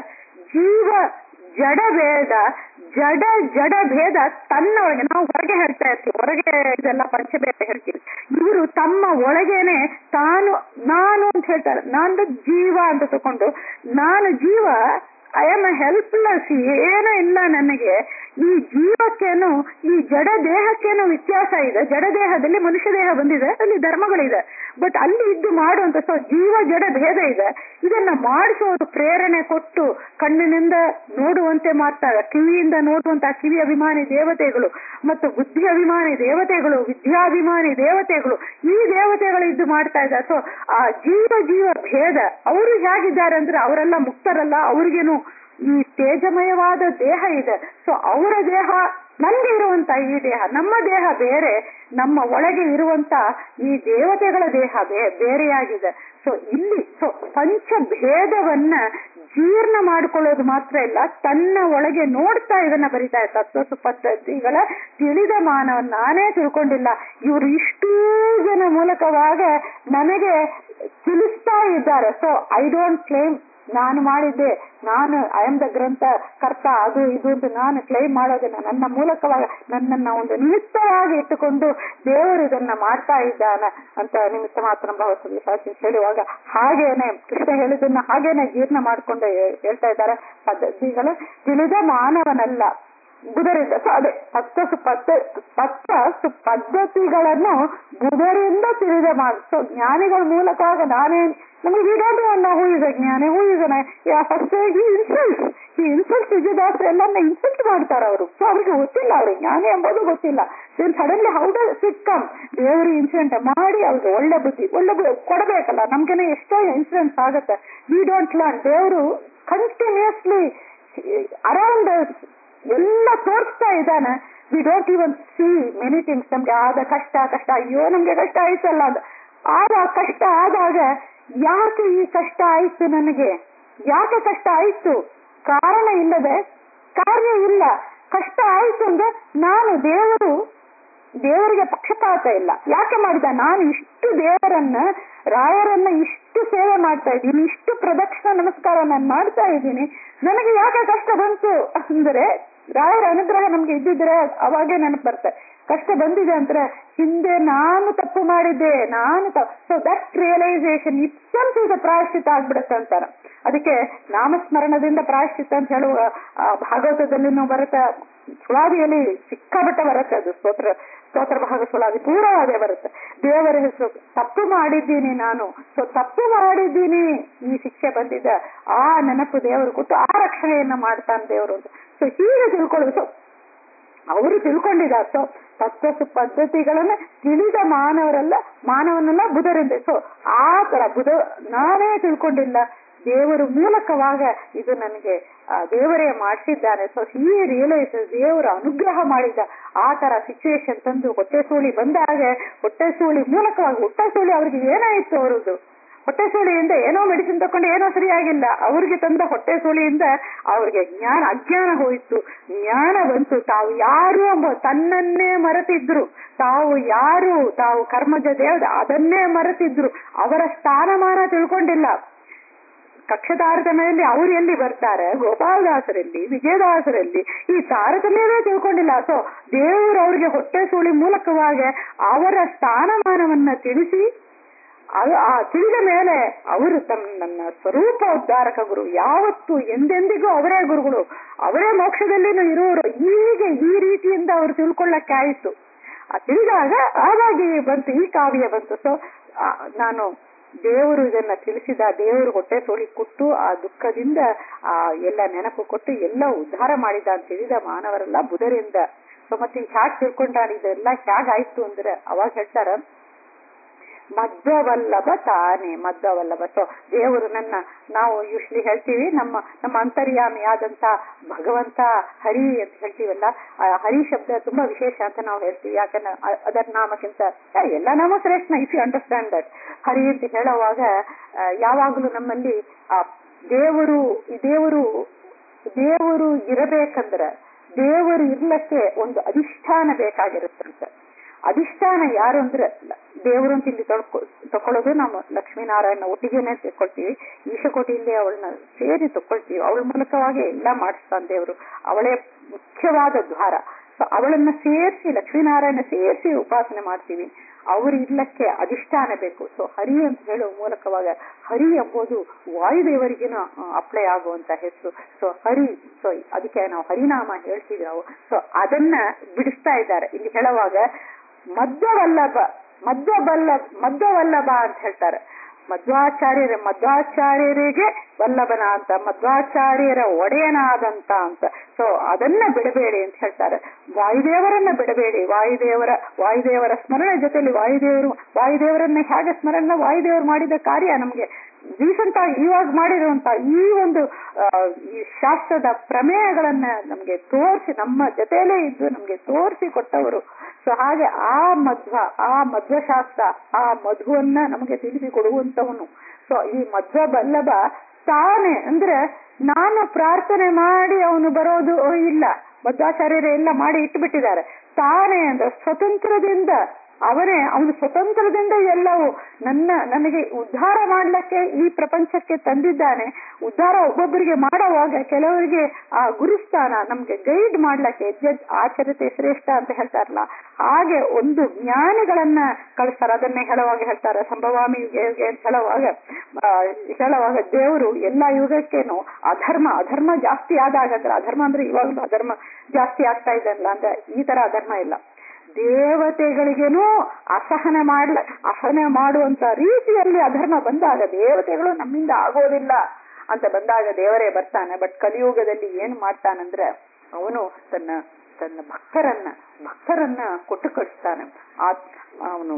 ಜೀವ ಜಡ ಭೇದ ಜಡ ಜಡ ಭೇದ ತನ್ನ ಒಳಗೆ ನಾವು ಹೊರಗೆ ಹೇಳ್ತಾ ಇರ್ತೀವಿ ಹೊರಗೆ ಇದೆಲ್ಲ ಪಂಚಭೇದ ಹೇಳ್ತೀವಿ ಇವರು ತಮ್ಮ ಒಳಗೇನೆ ತಾನು ನಾನು ಅಂತ ಹೇಳ್ತಾರೆ ನಾನು ಜೀವ ಅಂತ ತಕೊಂಡು ನಾನು ಜೀವ ಐ ಆಮ್ ಹೆಲ್ಪ್ಲೆಸ್ ಏನೂ ಇಲ್ಲ ನನಗೆ ಈ ಜೀವಕ್ಕೇನು ಈ ಜಡ ದೇಹಕ್ಕೇನು ವ್ಯತ್ಯಾಸ ಇದೆ ಜಡ ದೇಹದಲ್ಲಿ ಮನುಷ್ಯ ದೇಹ ಬಂದಿದೆ ಅಲ್ಲಿ ಧರ್ಮಗಳಿದೆ ಬಟ್ ಅಲ್ಲಿ ಇದ್ದು ಮಾಡುವಂತ ಸೊ ಜೀವ ಜಡ ಭೇದ ಇದೆ ಇದನ್ನ ಮಾಡಿಸೋದು ಪ್ರೇರಣೆ ಕೊಟ್ಟು ಕಣ್ಣಿನಿಂದ ನೋಡುವಂತೆ ಮಾಡ್ತಾರೆ ಕಿವಿಯಿಂದ ನೋಡುವಂತ ಕಿವಿ ಅಭಿಮಾನಿ ದೇವತೆಗಳು ಮತ್ತು ಬುದ್ಧಿ ಅಭಿಮಾನಿ ದೇವತೆಗಳು ವಿದ್ಯಾಭಿಮಾನಿ ದೇವತೆಗಳು ಈ ದೇವತೆಗಳು ಇದ್ದು ಮಾಡ್ತಾ ಇದ್ದಾರೆ ಸೊ ಆ ಜೀವ ಜೀವ ಭೇದ ಅವರು ಹೇಗಿದ್ದಾರೆ ಅಂದ್ರೆ ಅವರೆಲ್ಲ ಮುಕ್ತರಲ್ಲ ಅವ್ರಿಗೇನು ಈ ತೇಜಮಯವಾದ ದೇಹ ಇದೆ ಸೊ ಅವರ ದೇಹ ನಮ್ಗೆ ಇರುವಂತ ಈ ದೇಹ ನಮ್ಮ ದೇಹ ಬೇರೆ ನಮ್ಮ ಒಳಗೆ ಇರುವಂತ ಈ ದೇವತೆಗಳ ದೇಹ ಬೇ ಬೇರೆಯಾಗಿದೆ ಸೊ ಇಲ್ಲಿ ಸೊ ಪಂಚ ಭೇದವನ್ನ ಜೀರ್ಣ ಮಾಡ್ಕೊಳ್ಳೋದು ಮಾತ್ರ ಇಲ್ಲ ತನ್ನ ಒಳಗೆ ನೋಡ್ತಾ ಇದನ್ನ ಬರಿತಾ ಇದೆ ತತ್ವ ಪದ್ಧತಿಗಳ ತಿಳಿದ ಮಾನವ ನಾನೇ ತಿಳ್ಕೊಂಡಿಲ್ಲ ಇವರು ಇಷ್ಟೂ ಜನ ಮೂಲಕವಾಗ ನನಗೆ ತಿಳಿಸ್ತಾ ಇದ್ದಾರೆ ಸೊ ಐ ಡೋಂಟ್ ಕ್ಲೇಮ್ ನಾನು ಮಾಡಿದ್ದೆ ನಾನು ಐ ಆಮ್ ದ ಗ್ರಂಥ ಕರ್ತ ಅದು ಇದು ಅಂತ ನಾನು ಕ್ಲೈಮ್ ಮಾಡೋದನ್ನ ನನ್ನ ಮೂಲಕವಾಗಿ ನನ್ನನ್ನ ಒಂದು ನಿಮಿತ್ತವಾಗಿ ಇಟ್ಟುಕೊಂಡು ದೇವರು ಇದನ್ನ ಮಾಡ್ತಾ ಇದ್ದಾನ ಅಂತ ನಿಮಿತ್ತ ಮಾತ್ರ ಭಾವಿಸಲು ಶಾಸ್ತ್ರಿ ಹೇಳುವಾಗ ಹಾಗೇನೆ ಕೃಷ್ಣ ಹೇಳಿದ್ದನ್ನ ಹಾಗೇನೆ ಜೀರ್ಣ ಮಾಡ್ಕೊಂಡು ಹೇ- ಹೇಳ್ತಾ ಇದ್ದಾರೆ ಪದ್ಧತಿಗಳು ತಿಳಿದ ಮಾನವನಲ್ಲ ಬುಧರಿಂದ ಸೊ ಅದೇ ತತ್ವ ಸು ಪದ್ಧ ತತ್ವ ಸು ಪದ್ಧತಿಗಳನ್ನು ಬುಧರಿಂದ ತಿಳಿದ ಮಾಡ ಸೊ ಜ್ಞಾನಿಗಳ ಮೂಲಕವಾಗ ನಾನೇ ನಮಗೆ we don't know who is a ಜ್ಞಾನಿ ಹೂ ಇಸ್ ಫಸ್ಟ್ ಈ ಇನ್ಸಲ್ಟ್ ಈ ಇನ್ಸಲ್ಟ್ ವಿಜಯದಾಸರು ಎಲ್ಲನ್ನ ಇನ್ಸಲ್ಟ್ ಮಾಡ್ತಾರೆ ಅವರು ಸೊ ಅವ್ರಿಗೆ ಗೊತ್ತಿಲ್ಲ ಅವ್ರಿಗೆ ಜ್ಞಾನಿ ಎಂಬುದು ಗೊತ್ತಿಲ್ಲ then suddenly how does it come ದೇವರು ಇನ್ಸಿಡೆಂಟ್ ಮಾಡಿ ಅವ್ರಿಗೆ ಒಳ್ಳೆ ಬುದ್ಧಿ ಒಳ್ಳೆ ಬು- ಕೊಡಬೇಕಲ್ಲ ನಮ್ಗೆನೆ ಎಷ್ಟೋ ಇನ್ಸಿಡೆಂಟ್ಸ್ ಆಗುತ್ತೆ ವಿ ಡೋಂಟ್ ಲರ್ನ್ ದೇವರು ಕಂಟಿನ್ಯೂಸ್ಲಿ ಅರೌಂಡ್ ಎಲ್ಲ ತೋರಿಸ್ತಾ ಇದ್ದಾನೆ we don't even see many things ನಮ್ಗೆ ಆದ ಕಷ್ಟ ಕಷ್ಟ ಅಯ್ಯೋ ನಮ್ಗೆ ಕಷ್ಟ ಆಯ್ತಲ್ಲ ಅಂತ ಆದ ಕಷ್ಟ ಆದಾಗ ಯಾಕೆ ಈ ಕಷ್ಟ ಆಯ್ತು ನನಗೆ ಯಾಕೆ ಕಷ್ಟ ಆಯ್ತು ಕಾರಣ ಇಲ್ಲದೆ ಕಾರ್ಯ ಇಲ್ಲ ಕಷ್ಟ ಆಯ್ತು ಅಂದ್ರೆ ನಾನು ದೇವರು ದೇವರಿಗೆ ಪಕ್ಷಪಾತ ಇಲ್ಲ ಯಾಕೆ ಮಾಡಿದ ನಾನು ಇಷ್ಟು ದೇವರನ್ನ ರಾಯರನ್ನ ಇಷ್ಟು ಸೇವೆ ಮಾಡ್ತಾ ಇದ್ದೀನಿ ಇಷ್ಟು ಪ್ರದಕ್ಷಿಣ ನಮಸ್ಕಾರ ನಾನು ಮಾಡ್ತಾ ಇದ್ದೀನಿ ನನಗೆ ಯಾಕೆ ಕಷ್ಟ ಬಂತು ಅಂದ್ರೆ ರಾಯರ ಅನುಗ್ರಹ ನಮ್ಗೆ ಇದ್ದಿದ್ರೆ ಅವಾಗೇ ನೆನಪು ಬರುತ್ತೆ ಕಷ್ಟ ಬಂದಿದೆ ಅಂದ್ರೆ ಹಿಂದೆ ನಾನು ತಪ್ಪು ಮಾಡಿದ್ದೆ ನಾನು ಸೊ ದಟ್ ರಿಯಲೈಸೇಷನ್ ಇಟ್ಸೆಲ್ಫ್ ಈಗ ಪ್ರಾಯಶ್ಚಿತ ಆಗ್ಬಿಡುತ್ತೆ ಅಂತಾರ ಅದಕ್ಕೆ ನಾಮಸ್ಮರಣದಿಂದ ಪ್ರಾಯಶ್ಚಿತ ಅಂತ ಹೇಳುವ ಆ, ಭಾಗವತದಲ್ಲಿನೂ ಬರುತ್ತೆ ಸುಳಾದಿಯಲ್ಲಿ ಸಿಕ್ಕಾಪಟ್ಟೆ ಬರುತ್ತೆ ಅದು ಸ್ತೋತ್ರ ಸ್ತೋತ್ರ ಭಾಗ ಸುಳಾದಿ ಪೂರ ಅದೇ ಬರುತ್ತೆ ದೇವರ ಹೆಸರು ತಪ್ಪು ಮಾಡಿದ್ದೀನಿ ನಾನು ಸೊ ತಪ್ಪು ಮಾಡಿದ್ದೀನಿ ಈ ಶಿಕ್ಷೆ ಬಂದಿದೆ ಆ ನೆನಪು ದೇವರು ಕೊಟ್ಟು ಆ ರಕ್ಷಣೆಯನ್ನ ಮಾಡ್ತಾನೆ ದೇವರು ಅಂತ ಸೊ ಹೀಗೆ ತಿಳ್ಕೊಳ್ಳೋದು ಸೊ ಅವರು ತಿಳ್ಕೊಂಡಿದ್ದಾರೆ ಸೊ ತತ್ವ ಸು ಪದ್ಧತಿಗಳನ್ನ ತಿಳಿದ ಮಾನವರೆಲ್ಲ ಮಾನವನೆಲ್ಲ ಬುಧರಿಂದ ಸೊ ಆ ತರ ಬುಧ ನಾನೇ ತಿಳ್ಕೊಂಡಿಲ್ಲ ದೇವರು ಮೂಲಕವಾಗ ಇದು ನನಗೆ ಆ, ದೇವರೇ ಮಾಡಿಸಿದ್ದಾನೆ ಸೊ ಈ ರಿಯಲೈಸ್ ದೇವರ ಅನುಗ್ರಹ ಮಾಡಿದ ಆ ತರ ಸಿಚುವೇಶನ್ ತಂದು ಹೊಟ್ಟೆ ಸೂಳಿ ಬಂದಾಗ ಹೊಟ್ಟೆ ಸೂಳಿ ಮೂಲಕವಾಗಿ ಹೊಟ್ಟೆ ಸೂಳಿ ಅವ್ರಿಗೆ ಏನಾಯ್ತು ಅವರದ್ದು ಹೊಟ್ಟೆ ಸೂಳಿಯಿಂದ ಏನೋ ಮೆಡಿಸಿನ್ ತಕೊಂಡು ಏನೋ ಸರಿಯಾಗಿಲ್ಲ ಅವ್ರಿಗೆ ತಂದ ಹೊಟ್ಟೆ ಸೂಳಿಯಿಂದ ಅವ್ರಿಗೆ ಜ್ಞಾನ ಅಜ್ಞಾನ ಹೋಯಿತು ಜ್ಞಾನ ಬಂತು ತಾವು ಯಾರು ಎಂಬ ತನ್ನನ್ನೇ ಮರೆತಿದ್ರು ತಾವು ಯಾರು ತಾವು ಕರ್ಮಜ ದೇವದ ಅದನ್ನೇ ಮರೆತಿದ್ರು ಅವರ ಸ್ಥಾನಮಾನ ತಿಳ್ಕೊಂಡಿಲ್ಲ ಕಕ್ಷ ತಾರತಮ್ಯದಲ್ಲಿ ಅವ್ರು ಎಲ್ಲಿ ಬರ್ತಾರೆ ಗೋಪಾಲದಾಸರಲ್ಲಿ ವಿಜಯದಾಸರಲ್ಲಿ ಈ ತಾರತಮ್ಯವೇ ತಿಳ್ಕೊಂಡಿಲ್ಲ ಸೊ ದೇವರು ಅವ್ರಿಗೆ ಹೊಟ್ಟೆ ಸೂಳಿ ಮೂಲಕವಾಗಿ ಅವರ ಸ್ಥಾನಮಾನವನ್ನ ತಿಳಿಸಿ ಅದು ಆ ತಿಳಿದ ಮೇಲೆ ಅವರು ತಮ್ಮ ನನ್ನ ಸ್ವರೂಪ ಉದ್ಧಾರಕ ಗುರು ಯಾವತ್ತು ಎಂದೆಂದಿಗೂ ಅವರೇ ಗುರುಗಳು ಅವರೇ ಮೋಕ್ಷದಲ್ಲಿನೂ ಇರುವರು ಹೀಗೆ ಈ ರೀತಿಯಿಂದ ಅವರು ತಿಳ್ಕೊಳ್ಳಕ್ಕೆ ಆಯಿತು ಆ ತಿಳಿದಾಗ ಹಾಗಾಗಿ ಬಂತು ಈ ಕಾವ್ಯ ಬಂತು ಸೊ ನಾನು ದೇವರು ಇದನ್ನ ತಿಳಿಸಿದ ದೇವರು ಹೊಟ್ಟೆ ಸೋಳಿ ಕೊಟ್ಟು ಆ ದುಃಖದಿಂದ ಆ ಎಲ್ಲ ನೆನಪು ಕೊಟ್ಟು ಎಲ್ಲ ಉದ್ಧಾರ ಮಾಡಿದ ಅಂತ ತಿಳಿದ ಮಾನವರೆಲ್ಲ ಬುಧರಿಂದ ಸೊ ಮತ್ತೆ ಹ್ಯಾಗ್ ತಿಳ್ಕೊಂಡಾನ ಇದೆಲ್ಲ ಹ್ಯಾಗಾಯ್ತು ಅಂದ್ರೆ ಅವಾಗ ಹೇಳ್ತಾರ ಮಧ್ವವಲ್ಲಭ ತಾನೇ ಮಧ್ವವಲ್ಲಭ ಸೊ ದೇವರು ನನ್ನ ನಾವು ಯೂಶ್ವಲಿ ಹೇಳ್ತೀವಿ ನಮ್ಮ ನಮ್ಮ ಅಂತರ್ಯಾಮಿಯಾದಂತ ಭಗವಂತ ಹರಿ ಅಂತ ಹೇಳ್ತೀವಲ್ಲ ಆ ಹರಿ ಶಬ್ದ ತುಂಬಾ ವಿಶೇಷ ಅಂತ ನಾವು ಹೇಳ್ತೀವಿ ಯಾಕಂದ್ರೆ ಅ- ಅದರ ನಾಮಕ್ಕಿಂತ ಆ, ಎಲ್ಲ ನಾಮ ಶ್ರೇಷ್ಠ if you understand that Hari ಅಂತ ಹೇಳುವಾಗ ಆ, ಯಾವಾಗಲೂ ನಮ್ಮಲ್ಲಿ ಆ ದೇವರು ಈ ದೇವರು ದೇವರು ಇರಬೇಕಂದ್ರೆ ದೇವರು ಇರ್ಲಕ್ಕೆ ಒಂದು ಅಧಿಷ್ಠಾನ ಬೇಕಾಗಿರುತ್ತಂತೆ ಅಧಿಷ್ಠಾನ ಯಾರು ಅಂದ್ರೆ ದೇವರು ಅಂತ ಇಲ್ಲಿ ತೊಳ್ಕೊ ತಕೊಳ್ಳೋದು ನಾವು ಲಕ್ಷ್ಮೀನಾರಾಯಣ ಒಟ್ಟಿಗೆನೆ ತೆಕ್ಕೊಳ್ತೀವಿ ಈಶಕೋಟಿಯಲ್ಲಿ ಅವಳನ್ನ ಸೇರಿ ತಕೊಳ್ತೀವಿ ಅವಳ ಮೂಲಕವಾಗಿ ಎಲ್ಲ ಮಾಡಿಸ್ತಾನೆ ದೇವರು ಅವಳೇ ಮುಖ್ಯವಾದ ದ್ವಾರ ಸೊ ಅವಳನ್ನ ಸೇರಿಸಿ ಲಕ್ಷ್ಮೀನಾರಾಯಣ ಸೇರಿಸಿ ಉಪಾಸನೆ ಮಾಡ್ತೀವಿ ಅವ್ರ ಇರ್ಲಕ್ಕೆ ಅಧಿಷ್ಠಾನ ಬೇಕು ಸೊ ಹರಿ ಅಂತ ಹೇಳುವ ಮೂಲಕವಾಗ ಹರಿ ಎಂಬುದು ವಾಯುದೇವರಿಗೇನು ಅಪ್ಲೈ ಆಗುವಂತ ಹೆಸರು ಸೊ ಹರಿ ಸೊ ಅದಕ್ಕೆ ನಾವು ಹರಿನಾಮ ಹೇಳ್ತೀವಿ ನಾವು ಸೊ ಅದನ್ನ ಬಿಡಿಸ್ತಾ ಇದ್ದಾರೆ ಇಲ್ಲಿ ಹೇಳುವಾಗ ಮಧ್ಯವಲ್ಲಭ ಮಧ್ವಬಲ್ಲ ಮಧ್ವವಲ್ಲಭ ಅಂತ ಹೇಳ್ತಾರೆ ಮಧ್ವಾಚಾರ್ಯರ ಮಧ್ವಾಚಾರ್ಯರಿಗೆ ವಲ್ಲಭನ ಅಂತ ಮಧ್ವಾಚಾರ್ಯರ ಒಡೆಯನಾದಂತ ಅಂತ ಸೊ ಅದನ್ನ ಬಿಡಬೇಡಿ ಅಂತ ಹೇಳ್ತಾರೆ ವಾಯುದೇವರನ್ನ ಬಿಡಬೇಡಿ ವಾಯುದೇವರ ವಾಯುದೇವರ ಸ್ಮರಣೆ ಜೊತೆಲಿ ವಾಯುದೇವರು ವಾಯುದೇವರನ್ನ ಹೇಗೆ ಸ್ಮರಣೆ ವಾಯುದೇವರು ಮಾಡಿದ ಕಾರ್ಯ ನಮ್ಗೆ ರೀಸೆಂಟ್ ಆಗಿ ಇವಾಗ ಮಾಡಿರುವಂತ ಈ ಒಂದು ಈ ಶಾಸ್ತ್ರದ ಪ್ರಮೇಯಗಳನ್ನ ನಮ್ಗೆ ತೋರಿಸಿ ನಮ್ಮ ಜೊತೆಲೇ ಇದ್ದು ನಮ್ಗೆ ತೋರಿಸಿ ಕೊಟ್ಟವರು ಸೊ ಹಾಗೆ ಆ ಮಧ್ವ ಆ ಮಧ್ವಶಾಸ್ತ್ರ ಆ ಮಧುವನ್ನ ನಮಗೆ ತಿಳಿಸಿ ಕೊಡುವಂತವನು ಸೊ ಈ ಮಧ್ವ ಬಲ್ಲಭ ತಾನೇ ಅಂದ್ರೆ ನಾನು ಪ್ರಾರ್ಥನೆ ಮಾಡಿ ಅವನು ಬರೋದು ಇಲ್ಲ ಮಧ್ವಾಚಾರ್ಯರೇ ಎಲ್ಲ ಮಾಡಿ ಇಟ್ಟುಬಿಟ್ಟಿದ್ದಾರೆ ತಾನೇ ಅಂದ್ರೆ ಸ್ವತಂತ್ರದಿಂದ ಅವನೇ ಅವನು ಸ್ವತಂತ್ರದಿಂದ ಎಲ್ಲವೂ ನನ್ನ ನನಗೆ ಉದ್ಧಾರ ಮಾಡ್ಲಿಕ್ಕೆ ಈ ಪ್ರಪಂಚಕ್ಕೆ ತಂದಿದ್ದಾನೆ ಉದ್ಧಾರ ಒಬ್ಬೊಬ್ಬರಿಗೆ ಮಾಡುವಾಗ ಕೆಲವರಿಗೆ ಆ ಗುರುಸ್ಥಾನ ನಮ್ಗೆ ಗೈಡ್ ಮಾಡ್ಲಿಕ್ಕೆ ಯಜ್ಜ ಆಚರಿತೆ ಶ್ರೇಷ್ಠ ಅಂತ ಹೇಳ್ತಾರಲ್ಲ ಹಾಗೆ ಒಂದು ಜ್ಞಾನಿಗಳನ್ನ ಕಳಿಸ್ತಾರೆ ಅದನ್ನೇ ಹೇಳುವಾಗ ಹೇಳ್ತಾರೆ ಸಂಭವಾಮಿ ಯುಗ ಅಂತ ಹೇಳುವಾಗ ಹೇಳುವಾಗ ದೇವರು ಎಲ್ಲಾ ಯುಗಕ್ಕೇನು ಅಧರ್ಮ ಅಧರ್ಮ ಜಾಸ್ತಿ ಆದಾಗ ಅಂದ್ರೆ ಅಧರ್ಮ ಅಂದ್ರೆ ಇವಾಗಲೂ ಅಧರ್ಮ ಜಾಸ್ತಿ ಆಗ್ತಾ ಇದೆಲ್ಲ ಅಂದ್ರೆ ಈ ತರ ಅಧರ್ಮ ಇಲ್ಲ ದೇವತೆಗಳಿಗೇನು ಅಸಹನೆ ಮಾಡ್ಲ ಅಸಹನೆ ಮಾಡುವಂತ ರೀತಿಯಲ್ಲಿ ಅಧರ್ಮ ಬಂದಾಗ ದೇವತೆಗಳು ನಮ್ಮಿಂದ ಆಗೋದಿಲ್ಲ ಅಂತ ಬಂದಾಗ ದೇವರೇ ಬರ್ತಾನೆ ಬಟ್ ಕಲಿಯುಗದಲ್ಲಿ ಏನ್ ಮಾಡ್ತಾನಂದ್ರೆ ಅವನು ತನ್ನ ತನ್ನ ಭಕ್ತರನ್ನ ಭಕ್ತರನ್ನ ಕೊಟ್ಟು ಕಳಿಸ್ತಾನೆ ಆ ಅವನು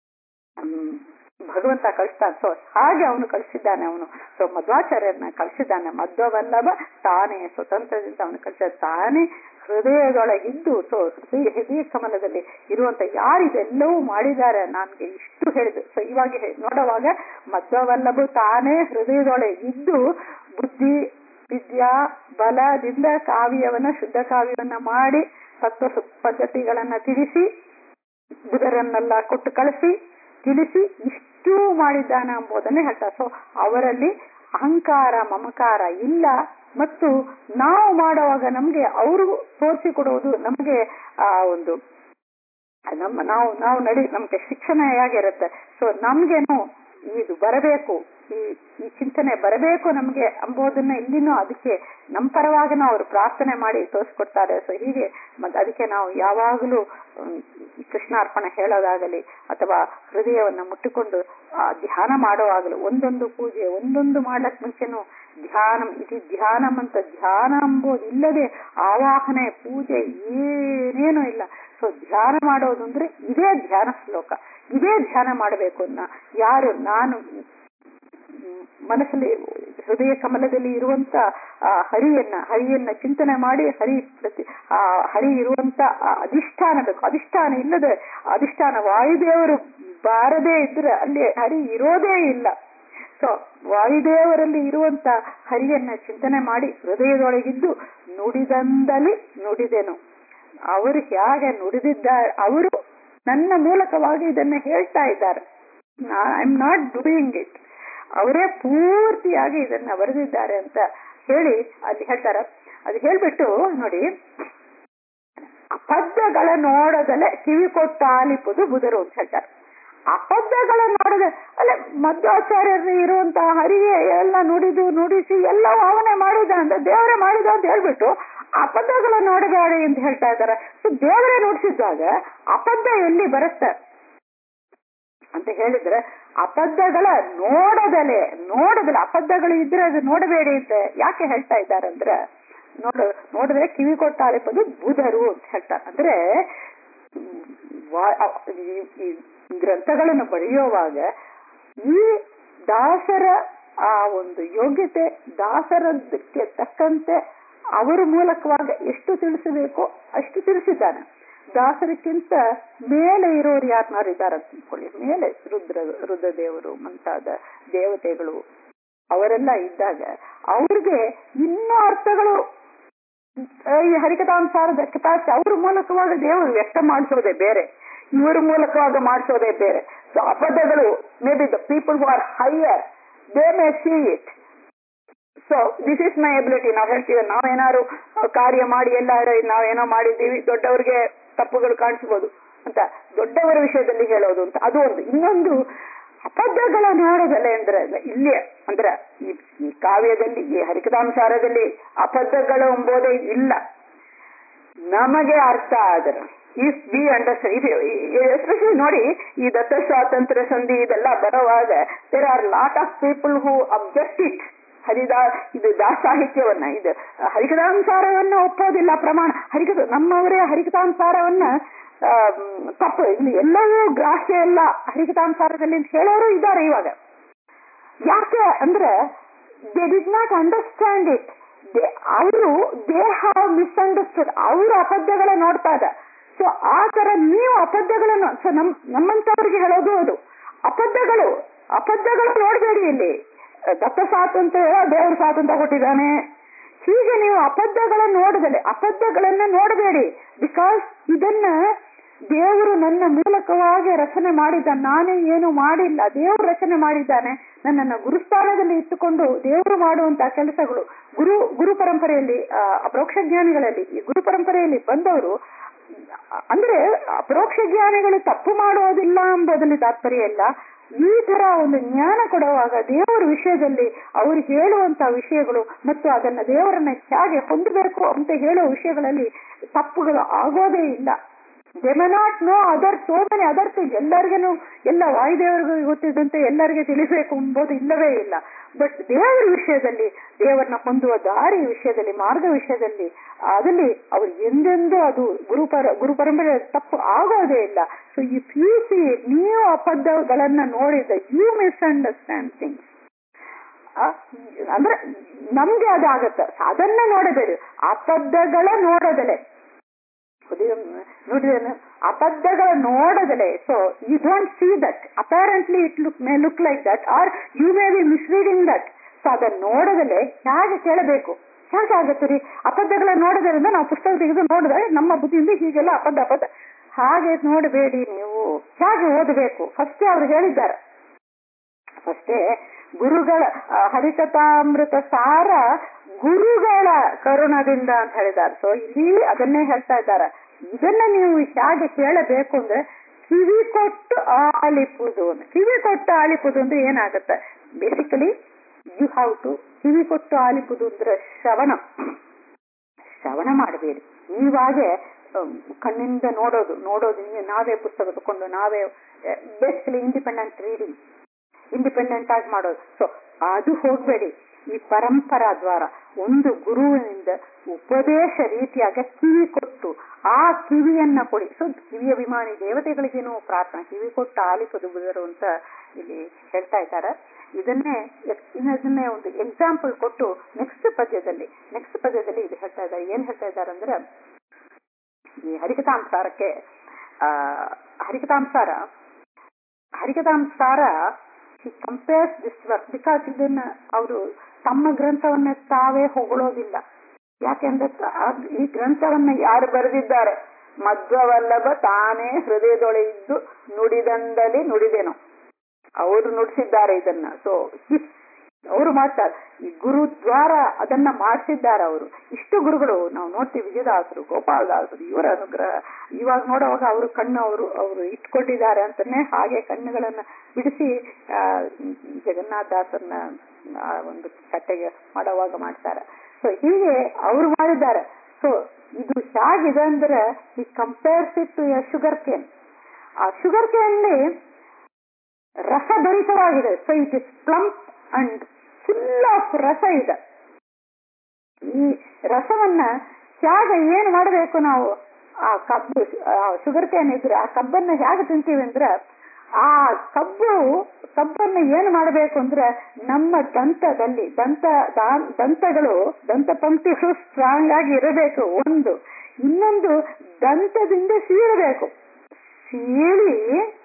ಭಗವಂತ ಕಳಿಸ್ತಾನೆ ಸೊ ಹಾಗೆ ಅವನು ಕಳಿಸಿದ್ದಾನೆ ಅವನು ಸೊ ಮಧ್ವಾಚಾರ್ಯರನ್ನ ಕಳಿಸಿದ್ದಾನೆ ಮಧ್ವವಲ್ಲಭ ತಾನೇ ಸ್ವತಂತ್ರದಿಂದ ಅವನು ಕಳಿಸ ತಾನೇ ಹೃದಯದೊಳಗಿದ್ದು ಸೊ ಹೃದಯ ಹೃದಯ ಕಮಲದಲ್ಲಿ ಇರುವಂತ ಯಾರು ಇದೆಲ್ಲವೂ ಮಾಡಿದ್ದಾರೆ ನನ್ಗೆ ಇಷ್ಟು ಹೇಳಿದ್ರು ಸೊ ಇವಾಗ ನೋಡುವಾಗ ಮಧ್ವವಲ್ಲಭು ತಾನೇ ಹೃದಯದೊಳಗಿದ್ದು ಬುದ್ಧಿ ವಿದ್ಯಾ ಬಲದಿಂದ ಕಾವ್ಯವನ್ನ ಶುದ್ಧ ಕಾವ್ಯವನ್ನ ಮಾಡಿ ತತ್ವ ಪದ್ಧತಿಗಳನ್ನ ತಿಳಿಸಿ ಬುಧರನ್ನೆಲ್ಲ ಕೊಟ್ಟು ಕಳಿಸಿ ತಿಳಿಸಿ ಇಷ್ಟು ಮಾಡಿದ್ದಾನೆ ಎಂಬುದನ್ನೇ ಹೇಳ್ತಾರೆ ಸೊ ಅವರಲ್ಲಿ ಅಹಂಕಾರ ಮಮಕಾರ ಇಲ್ಲ ಮತ್ತು ನಾವು ಮಾಡುವಾಗ ನಮ್ಗೆ ಅವರು ತೋರಿಸಿಕೊಡುವುದು ನಮ್ಗೆ ಆ ಒಂದು ನಮ್ಮ ನಾವು ನಾವು ನಡಿ ನಮ್ಗೆ ಶಿಕ್ಷಣ ಹೇಗಿರುತ್ತೆ ಸೊ ನಮ್ಗೇನು ಇದು ಬರಬೇಕು ಈ ಈ ಚಿಂತನೆ ಬರಬೇಕು ನಮ್ಗೆ ಅಂಬೋದನ್ನ ಇಲ್ಲಿನೂ ಅದಕ್ಕೆ ನಮ್ಮ ಪರವಾಗಿನೂ ಅವರು ಪ್ರಾರ್ಥನೆ ಮಾಡಿ ತೋರಿಸ್ಕೊಡ್ತಾರೆ ಸೊ ಹೀಗೆ ಮತ್ತೆ ಅದಕ್ಕೆ ನಾವು ಯಾವಾಗಲೂ ಕೃಷ್ಣಾರ್ಪಣೆ ಹೇಳೋದಾಗಲಿ ಅಥವಾ ಹೃದಯವನ್ನ ಮುಟ್ಟಿಕೊಂಡು ಆ ಧ್ಯಾನ ಮಾಡುವಾಗಲೂ ಒಂದೊಂದು ಪೂಜೆ ಒಂದೊಂದು ಮಾಡ್ಲಕ್ ಮುಂಚೆನೂ ಧ್ಯಾನ ಇದು ಧ್ಯಾನಂ ಅಂತ ಧ್ಯಾನ ಎಂಬುದು ಇಲ್ಲದೆ ಆವಾಹನೆ ಪೂಜೆ ಏನೇನೂ ಇಲ್ಲ ಸೊ ಧ್ಯಾನ ಮಾಡೋದು ಅಂದ್ರೆ ಇದೇ ಧ್ಯಾನ ಶ್ಲೋಕ ಇದೇ ಧ್ಯಾನ ಮಾಡಬೇಕು ಅನ್ನ ಯಾರು ನಾನು ಮನಸ್ಸಲ್ಲಿ ಹೃದಯ ಕಮಲದಲ್ಲಿ ಇರುವಂತ ಆ ಹರಿಯನ್ನ ಹರಿಯನ್ನ ಚಿಂತನೆ ಮಾಡಿ ಹರಿ ಪ್ರತಿ ಆ ಹರಿ ಇರುವಂತ ಅಧಿಷ್ಠಾನ ಬೇಕು ಅಧಿಷ್ಠಾನ ಇಲ್ಲದೆ ಅಧಿಷ್ಠಾನ ವಾಯುದೇವರು ಬಾರದೇ ಇದ್ರೆ ಅಲ್ಲಿ ಹರಿ ಇರೋದೇ ಇಲ್ಲ ಸೊ ವಾಯುದೇವರಲ್ಲಿ ಇರುವಂತ ಹರಿಯನ್ನ ಚಿಂತನೆ ಮಾಡಿ ಹೃದಯದೊಳಗಿದ್ದು ನುಡಿದಂದಲ್ಲಿ ನುಡಿದೆನು ಅವರು ಹೇಗೆ ನುಡಿದಿದ್ದಾರೆ ಅವರು ನನ್ನ ಮೂಲಕವಾಗಿ ಇದನ್ನ ಹೇಳ್ತಾ ಇದ್ದಾರೆ I am not doing it ಅವರೇ ಪೂರ್ತಿಯಾಗಿ ಇದನ್ನ ಬರೆದಿದ್ದಾರೆ ಅಂತ ಹೇಳಿ ಅಲ್ಲಿ ಹೇಳ್ತಾರ ಅದು ಹೇಳ್ಬಿಟ್ಟು ನೋಡಿ ಅಪದ್ಯಗಳ ನೋಡದಲೆ ಕಿವಿ ಕೊಟ್ಟು ಆಲಿಪುದು ಬುಧರು ಅಂತ ಹೇಳ್ತಾರೆ ಅಪದ್ಯಗಳ ನೋಡದ ಅಲ್ಲ ಮಧ್ವಾಚಾರ್ಯರು ಇರುವಂತಹ ಹರಿಗೆ ಎಲ್ಲ ನುಡಿದು ನುಡಿಸಿ ಎಲ್ಲವೂ ಅವನೇ ಮಾಡಿದ ಅಂತ ದೇವರೇ ಮಾಡಿದ ಅಂತ ಹೇಳ್ಬಿಟ್ಟು ಅಪದ್ಯಗಳ ನೋಡಬೇಡಿ ಅಂತ ಹೇಳ್ತಾ ಇದ್ದಾರೆ ಸೊ ದೇವರೇ ನುಡಿಸಿದಾಗ ಅಪದ್ಯ ಎಲ್ಲಿ ಬರುತ್ತೆ ಅಂತ ಹೇಳಿದ್ರೆ ಅಪದ್ಯಗಳ ನೋಡದಲೆ ನೋಡದಲೆ ಅಪದ್ಯಗಳು ಇದ್ರೆ ಅದು ನೋಡಬೇಡಿ ಅಂತ ಯಾಕೆ ಹೇಳ್ತಾ ಇದ್ದಾರೆ ಅಂದ್ರೆ ನೋಡ ನೋಡಿದ್ರೆ ಕಿವಿ ಕೊಟ್ಟಾಲಿಪದು ಬುಧರು ಅಂತ ಹೇಳ್ತಾರೆ ಅಂದ್ರೆ ಈ ಗ್ರಂಥಗಳನ್ನು ಬರೆಯುವಾಗ ಈ ದಾಸರ ಆ ಒಂದು ಯೋಗ್ಯತೆ ದಾಸರದಕ್ಕೆ ತಕ್ಕಂತೆ ಅವರ ಮೂಲಕವಾಗ ಎಷ್ಟು ತಿಳಿಸಬೇಕೋ ಅಷ್ಟು ತಿಳಿಸಿದ್ದಾನೆ ದಾಸರಿಗಿಂತ ಮೇಲೆ ಇರೋರು ಯಾರನ್ನಾರು ಇದ್ದಾರೆ ಅಂತ ತಿಳ್ಕೊಳ್ಳಿ ಮೇಲೆ ರುದ್ರ ರುದ್ರದೇವರು ಮುಂತಾದ ದೇವತೆಗಳು ಅವರೆಲ್ಲ ಇದ್ದಾಗ ಅವ್ರಿಗೆ ಇನ್ನೂ ಅರ್ಥಗಳು ಈ ಹರಿಕಥಾನುಸಾರದ ಕೆಪಾಸಿಟಿ ಅವ್ರ ಮೂಲಕವಾಗ ದೇವರು ವ್ಯಕ್ತ ಮಾಡಿಸೋದೇ ಬೇರೆ ಇವರ ಮೂಲಕವಾಗಿ ಮಾಡಿಸೋದೇ ಬೇರೆ ಸೊ ಅಬದ್ಧಗಳು may be the people who are higher they may see it so this is my ability ನಾವು ಹೇಳ್ತೀವಿ ನಾವೇನಾದ್ರು ಕಾರ್ಯ ಮಾಡಿ ಎಲ್ಲ ನಾವೇನೋ ಮಾಡಿದ್ದೀವಿ ದೊಡ್ಡವರಿಗೆ ತಪ್ಪುಗಳು ಕಾಣಿಸ್ಬೋದು ಅಂತ ದೊಡ್ಡವರ ವಿಷಯದಲ್ಲಿ ಹೇಳೋದು ಅಂತ ಅದು ಒಂದು ಇನ್ನೊಂದು ಅಬದ್ಧಗಳ ನೋಡೋದಲ್ಲ ಅಂದ್ರೆ ಇಲ್ಲಿ ಅಂದ್ರೆ ಈ ಈ ಕಾವ್ಯದಲ್ಲಿ ಈ ಹರಿಕಥಾಂಸಾರದಲ್ಲಿ ಅಬದ್ಧಗಳು ಎಂಬುದೇ ಇಲ್ಲ ನಮಗೆ ಅರ್ಥ ಆದ್ರೆ ಇಫ್ ವಿ ಅಂಡರ್ಸ್ಟ್ಯಾಂಡ್ ಎಸ್ಪೆಷಲಿ ನೋಡಿ ಈ ದತ್ತ ಸ್ವಾತಂತ್ರ್ಯ ಸಂಧಿ ಇದೆಲ್ಲ ಬರುವಾಗ there are lot of people who object it ಹರಿದಾ ಇದು ದಾಸ ಸಾಹಿತ್ಯವನ್ನ ಇದು ಹರಿಕಥಾಂಸಾರವನ್ನ ಒಪ್ಪೋದಿಲ್ಲ ಪ್ರಮಾಣ ಹರಿಕಥ ನಮ್ಮವರೇ ಹರಿಕಥಾಂಸಾರವನ್ನ ತಪ್ಪು ಇಲ್ಲಿ ಎಲ್ಲವೂ ಗ್ರಾಹ್ಯ ಎಲ್ಲ ಹರಿಕಥಾಂಸಾರದಲ್ಲಿ ಅಂತ ಹೇಳೋರು ಇದ್ದಾರೆ ಇವಾಗ ಯಾಕೆ ಅಂದ್ರೆ they did not understand it ಅವರು ದೇ ಹ್ಯಾವ್ ಮಿಸ್ಅಂಡರ್ಸ್ಟುಡ್ ಅವ್ರ ಅಪದ್ಯಗಳ ನೋಡ್ತಾ ಇದ್ದ ಸೊ ಆ ತರ ನೀವು ಅಪದ್ಯಗಳನ್ನು ಸೊ ನಮ್ ನಮ್ಮಂತವ್ರಿಗೆ ಹೇಳೋದು ಅದು ಅಪದ್ಯಗಳು ಅಪದ್ಯಗಳು ನೋಡಬೇಡಿ ಇಲ್ಲಿ ದತ್ತ ಸ್ವಾತಂತ್ರ್ಯ ದೇವ್ರ ಸ್ವಾತಂತ್ರ್ಯ ಕೊಟ್ಟಿದ್ದಾನೆ ಹೀಗೆ ನೀವು ಅಪದ್ಯಗಳ ನೋಡದಲೆ ಅಪದ್ಯಗಳನ್ನ ನೋಡಬೇಡಿ ಬಿಕಾಸ್ ಇದನ್ನ ದೇವರು ನನ್ನ ಮೂಲಕವಾಗಿ ರಚನೆ ಮಾಡಿದ್ದ ನಾನೇ ಏನು ಮಾಡಿಲ್ಲ ದೇವರು ರಚನೆ ಮಾಡಿದ್ದಾನೆ ನನ್ನನ್ನು ಗುರುಸ್ಥಾನದಲ್ಲಿ ಇಟ್ಟುಕೊಂಡು ದೇವರು ಮಾಡುವಂತಹ ಕೆಲಸಗಳು ಗುರು ಗುರು ಪರಂಪರೆಯಲ್ಲಿ ಅಪರೋಕ್ಷ ಜ್ಞಾನಿಗಳಲ್ಲಿ ಈ ಗುರು ಪರಂಪರೆಯಲ್ಲಿ ಬಂದವರು ಅಂದ್ರೆ ಅಪರೋಕ್ಷ ಜ್ಞಾನಿಗಳು ತಪ್ಪು ಮಾಡುವುದಿಲ್ಲ ಎಂಬುದರಲ್ಲಿ ತಾತ್ಪರ್ಯ ಇಲ್ಲ ಈ ತರ ಒಂದು ಜ್ಞಾನ ಕೊಡುವಾಗ ದೇವರ ವಿಷಯದಲ್ಲಿ ಅವರು ಹೇಳುವಂತ ವಿಷಯಗಳು ಮತ್ತು ಅದನ್ನ ದೇವರನ್ನ ಹೇಗೆ ಹೊಂದಬೇಕು ಅಂತ ಹೇಳುವ ವಿಷಯಗಳಲ್ಲಿ ತಪ್ಪುಗಳು ಆಗೋದೇ ಇಲ್ಲ they may not know other so many other thing ಎಲ್ಲರಿಗೂ ಎಲ್ಲ ವಾಯುದೇವರಿಗೂ ಗೊತ್ತಿದ್ದಂತೆ ಎಲ್ಲರಿಗೆ ತಿಳಿಸಬೇಕು ಎಂಬುದು ಇಲ್ಲವೇ ಇಲ್ಲ ಬಟ್ ದೇವರ ವಿಷಯದಲ್ಲಿ ದೇವರನ್ನ ಹೊಂದುವ ದಾರಿ ವಿಷಯದಲ್ಲಿ ಮಾರ್ಗ ವಿಷಯದಲ್ಲಿ ಅದಲ್ಲಿ ಅವ್ರು ಎಂದೆಂದೂ ಅದು ಗುರುಪರ ಗುರು ಪರಂಪರೆ ತಪ್ಪು ಆಗೋದೇ ಇಲ್ಲ ಸೊ ಇಫ್ ಯು ಸಿ ನೀವು ಅಪದ್ಧಗಳನ್ನ ನೋಡಿದ ಯು ಮಿಸ್ ಅಂಡರ್ಸ್ಟ್ಯಾಂಡ್ ಥಿಂಗ್ಸ್ ಅಂದ್ರೆ ನಮ್ಗೆ ಅದಾಗತ್ತ ಅದನ್ನ ನೋಡಬೇಡಿ ಅಪದ್ಧಗಳ ನೋಡೋದಲೆ ನೋಡಿದೇನು ಅಬದ್ಧಗಳ ನೋಡದಲೆ so you don't see that apparently it look may look like that or you may be misleading that so ಅದನ್ನ ನೋಡದಲೆ ಹೇಗೆ ಕೇಳಬೇಕು ಹೇಗೆ ಆಗತ್ತೆ ರೀ ಅಬದ್ಧಗಳ ನೋಡೋದ್ರಿಂದ ನಾವು ಪುಸ್ತಕ ತೆಗೆದು ನೋಡಿದ್ರೆ ನಮ್ಮ ಬುದ್ಧಿಯಿಂದ ಹೀಗೆಲ್ಲ ಅಬದ್ಧ ಅಬದ್ಧ ಹಾಗೆ ನೋಡಬೇಡಿ ನೀವು ಹೇಗೆ ಓದಬೇಕು ಫಸ್ಟೇ ಅವ್ರು ಹೇಳಿದ್ದಾರೆ ಫಸ್ಟೇ ಗುರುಗಳ ಹರಿಕಥಾಮೃತ ಸಾರ ಗುರುಗಳ ಕರುಣದಿಂದ ಅಂತ ಹೇಳಿದ್ದಾರೆ ಸೊ ಇಲ್ಲಿ ಅದನ್ನೇ ಹೇಳ್ತಾ ಇದ್ದಾರೆ ಇದನ್ನ ನೀವು ಹೇಗೆ ಕೇಳಬೇಕು ಅಂದ್ರೆ ಕಿವಿ ಕೊಟ್ಟು ಆಲಿಪುದು ಕಿವಿ ಕೊಟ್ಟು ಆಲಿಪುದು ಅಂದ್ರೆ ಏನಾಗುತ್ತೆ ಬೇಸಿಕಲಿ ಯು ಹ್ಯಾವ್ ಟು ಕಿವಿ ಕೊಟ್ಟು ಆಲಿಪುದು ಅಂದ್ರೆ ಶ್ರವಣ ಶ್ರವಣ ಮಾಡಬೇಡಿ ನೀವಾಗೆ ಕಣ್ಣಿಂದ ನೋಡೋದು ನೋಡೋದು ನಾವೇ ಪುಸ್ತಕ ತಕೊಂಡು ನಾವೇ ಬೇಸಿಕಲಿ ಇಂಡಿಪೆಂಡೆಂಟ್ ರೀಡಿಂಗ್ ಇಂಡಿಪೆಂಡೆಂಟ್ ಆಗಿ ಮಾಡೋದು ಸೊ ಅದು ಹೋಗ್ಬೇಡಿ ಈ ಪರಂಪರಾ ದ್ವಾರ ಒಂದು ಗುರುವಿನಿಂದ ಉಪದೇಶ ರೀತಿಯಾಗ ಕಿವಿ ಕೊಟ್ಟು ಆ ಕಿವಿಯನ್ನ ಕೊಡಿ ಸೊ ಕಿವಿ ಅಭಿಮಾನಿ ದೇವತೆಗಳಿಗೇನು ಪ್ರಾರ್ಥನೆ ಕಿವಿ ಕೊಟ್ಟು ಆಲಿಪದು ಬುದರು ಅಂತ ಇಲ್ಲಿ ಹೇಳ್ತಾ ಇದ್ದಾರೆ ಇದನ್ನೇ ಇದನ್ನೇ ಒಂದು ಎಕ್ಸಾಂಪಲ್ ಕೊಟ್ಟು ನೆಕ್ಸ್ಟ್ ಪದ್ಯದಲ್ಲಿ ನೆಕ್ಸ್ಟ್ ಪದ್ಯದಲ್ಲಿ ಇದು ಹೇಳ್ತಾ ಇದ್ದಾರೆ ಏನ್ ಹೇಳ್ತಾ ಇದ್ದಾರೆ ಅಂದ್ರೆ ಈ ಹರಿಕಥಾಂಸಾರಕ್ಕೆ ಆ ಹರಿಕಥಾಂಸಾರ ಹರಿಕಥಾಂಸಾರ he compares this work because ಇದನ್ನ ಅವರು ತಮ್ಮ ಗ್ರಂಥವನ್ನ ತಾವೇ ಹೊಗಳೋದಿಲ್ಲ ಯಾಕೆಂದ್ರೆ ಈ ಗ್ರಂಥವನ್ನ ಯಾರು ಬರೆದಿದ್ದಾರೆ ಮಧ್ವವಲ್ಲಭ ತಾನೇ ಹೃದಯದೊಳೆ ಇದ್ದು ನುಡಿದಂದಲ್ಲಿ ನುಡಿದೆನು ಅವರು ನುಡಿಸಿದ್ದಾರೆ ಇದನ್ನ ಸೊ ಅವರು ಮಾಡ್ತಾರೆ ಈ ಗುರು ದ್ವಾರ ಅದನ್ನ ಮಾಡಿಸಿದ್ದಾರೆ ಅವರು ಇಷ್ಟು ಗುರುಗಳು ನಾವು ನೋಡ್ತೀವಿ ವಿಜಯದಾಸರು ಗೋಪಾಲದಾಸರು ಇವರ ಅನುಗ್ರಹ ಇವಾಗ ನೋಡುವಾಗ ಅವರು ಕಣ್ಣು ಅವರು ಅವರು ಇಟ್ಕೊಂಡಿದ್ದಾರೆ ಅಂತಾನೆ ಹಾಗೆ ಕಣ್ಣುಗಳನ್ನ ಬಿಡಿಸಿ ಆ ಜಗನ್ನಾಥ ದಾಸರನ್ನ ಒಂದು ಕಟ್ಟೆಗೆ ಮಾಡುವಾಗ ಮಾಡ್ತಾರೆ ಸೊ ಹೀಗೆ ಅವರು ಮಾಡಿದ್ದಾರೆ ಸೊ ಇದು ಹೇಗಿದೆ ಅಂದ್ರೆ ಈ compares it to a sugar cane ಆ ಶುಗರ್ ಕೇನ್ಲಿ ರಸಭರಿತವಾಗಿದೆ so it is plump and full of ರಸ ಇದೆ ಈ ರಸವನ್ನ ಹೇಗೆ ಏನ್ ಮಾಡಬೇಕು ನಾವು ಆ ಕಬ್ಬು ಶುಗರ್ ಕ್ಯಾನ್ ಇದ್ರೆ ಆ ಕಬ್ಬನ್ನ ಹೇಗೆ ತಿಂತೀವಿ ಅಂದ್ರೆ ಆ ಕಬ್ಬು ಕಬ್ಬನ್ನ ಏನ್ ಮಾಡಬೇಕು ಅಂದ್ರೆ ನಮ್ಮ ದಂತದಲ್ಲಿ ದಂತ ದಂತಗಳು ದಂತ ಪಂಕ್ತಿಗಳು ಸ್ಟ್ರಾಂಗ್ ಆಗಿ ಇರಬೇಕು ಒಂದು ಇನ್ನೊಂದು ದಂತದಿಂದ ಸೀಳಬೇಕು ಸೀಳಿ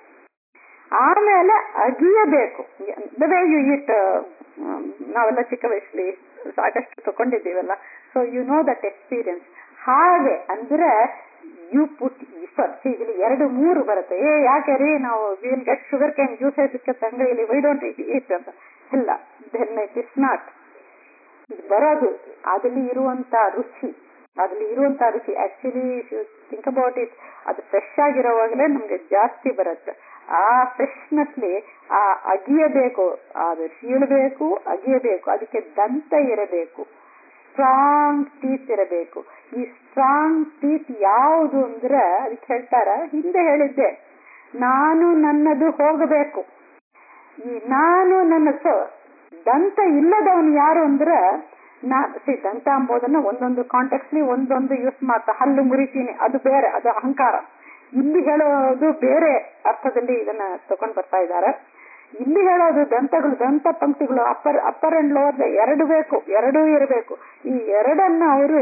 ಆಮೇಲೆ ಅಗಿಯಬೇಕು ಯು ಇಟ್ ನಾವೆಲ್ಲ ಚಿಕ್ಕ ವಯಸ್ಸಲ್ಲಿ ಸಾಕಷ್ಟು ತಗೊಂಡಿದ್ದೀವಲ್ಲ so you know that experience ಹಾಗೆ ಅಂದ್ರೆ ಯು ಪುಟ್ ಇಫರ್ ಇಲ್ಲಿ ಎರಡು ಮೂರು ಬರುತ್ತೆ ಏ ಯಾಕೆ ರೀ ನಾವು will get sugar cane juice ಸಿಕ್ಕತ್ತೆ ಅಂಗಡಿಯಲ್ಲಿ ವೈ ಡೋಂಟ್ ಇಟ್ ಇಟ್ ಅಂತ ಇಲ್ಲ ದೆನ್ ಇಟ್ ಇಸ್ ನಾಟ್ ಇದು ಬರೋದು ಅದಲ್ಲಿ ಇರುವಂತ ರುಚಿ ಅದ್ರಲ್ಲಿ ಇರುವಂತ ರುಚಿ ಆಕ್ಚುಲಿ ಥಿಂಕ್ ಅಬೌಟ್ ಇಟ್ ಅದು ಫ್ರೆಶ್ ಆಗಿರೋವಾಗಲೇ ನಮ್ಗೆ ಜಾಸ್ತಿ ಬರುತ್ತೆ ಆ ಫ್ರೆಶ್ನೆಸ್ಲಿ ಆ ಅಗಿಯಬೇಕು ಅದು ಸೀಳಬೇಕು ಅಗಿಯಬೇಕು ಅದಕ್ಕೆ ದಂತ ಇರಬೇಕು ಸ್ಟ್ರಾಂಗ್ ಟೀತ್ ಇರಬೇಕು ಈ ಸ್ಟ್ರಾಂಗ್ ಟೀತ್ ಯಾವುದು ಅಂದ್ರೆ ಅದಕ್ಕೆ ಹೇಳ್ತಾರ ಹಿಂದೆ ಹೇಳಿದ್ದೆ ನಾನು ನನ್ನದು ಹೋಗಬೇಕು ಈ ನಾನು ನನ್ನ ಸೊ ದಂತ ಇಲ್ಲದವನು ಯಾರು ಅಂದ್ರೆ ನಾ ಸಿ ದಂತ ಅಂಬೋದನ್ನ ಒಂದೊಂದು ಕಾಂಟೆಕ್ಸ್ಲಿ ಒಂದೊಂದು ಯೂಸ್ ಮಾಡ್ತಾ ಹಲ್ಲು ಮುರಿತೀನಿ ಅದು ಬೇರೆ ಅದು ಅಹಂಕಾರ ಇಲ್ಲಿ ಹೇಳೋದು ಬೇರೆ ಅರ್ಥದಲ್ಲಿ ಇದನ್ನ ತಗೊಂಡ್ ಬರ್ತಾ ಇದ್ದಾರೆ ಇಲ್ಲಿ ಹೇಳೋದು ದಂತಗಳು ದಂತ ಪಂಕ್ತಿಗಳು ಅಪ್ಪರ್ ಅಪ್ಪರ್ ಅಂಡ್ ಲೋವರ್ ಎರಡು ಬೇಕು ಎರಡೂ ಇರಬೇಕು ಈ ಎರಡನ್ನ ಅವರು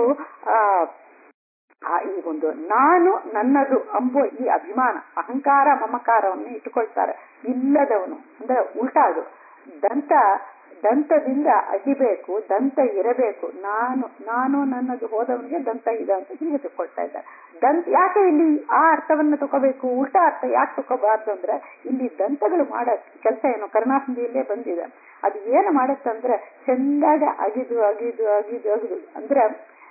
ಆ ಈ ಒಂದು ನಾನು ನನ್ನದು ಅಂಬೋ ಈ ಅಭಿಮಾನ ಅಹಂಕಾರ ಮಮಕಾರವನ್ನು ಇಟ್ಟುಕೊಳ್ತಾರೆ ಇಲ್ಲದವನು ಅಂದ್ರೆ ಉಲ್ಟಾ ಅದು ದಂತ ದಂತದಿಂದ ಅಗಿಬೇಕು ದಂತ ಇರಬೇಕು ನಾನು ನಾನು ನನ್ನದು ಹೋದವನಿಗೆ ದಂತ ಇದೆ ಅಂತ ಹೀಗೆ ತಿಳ್ಕೊಳ್ತಾ ಇದ್ದಾರೆ ದಂತ ಯಾಕೆ ಇಲ್ಲಿ ಆ ಅರ್ಥವನ್ನ ತಗೋಬೇಕು ಉಲ್ಟಾ ಅರ್ಥ ಯಾಕೆ ತಗೋಬಾರ್ದು ಅಂದ್ರೆ ಇಲ್ಲಿ ದಂತಗಳು ಮಾಡೋ ಕೆಲಸ ಏನು ಕರುಣಾಸಂಧಿಯಲ್ಲೇ ಬಂದಿದೆ ಅದು ಏನು ಮಾಡುತ್ತಂದ್ರೆ ಚಂದಾಗ ಅಗಿದು ಅಗಿದು ಅಗಿದು ಅಗಿದು ಅಂದ್ರೆ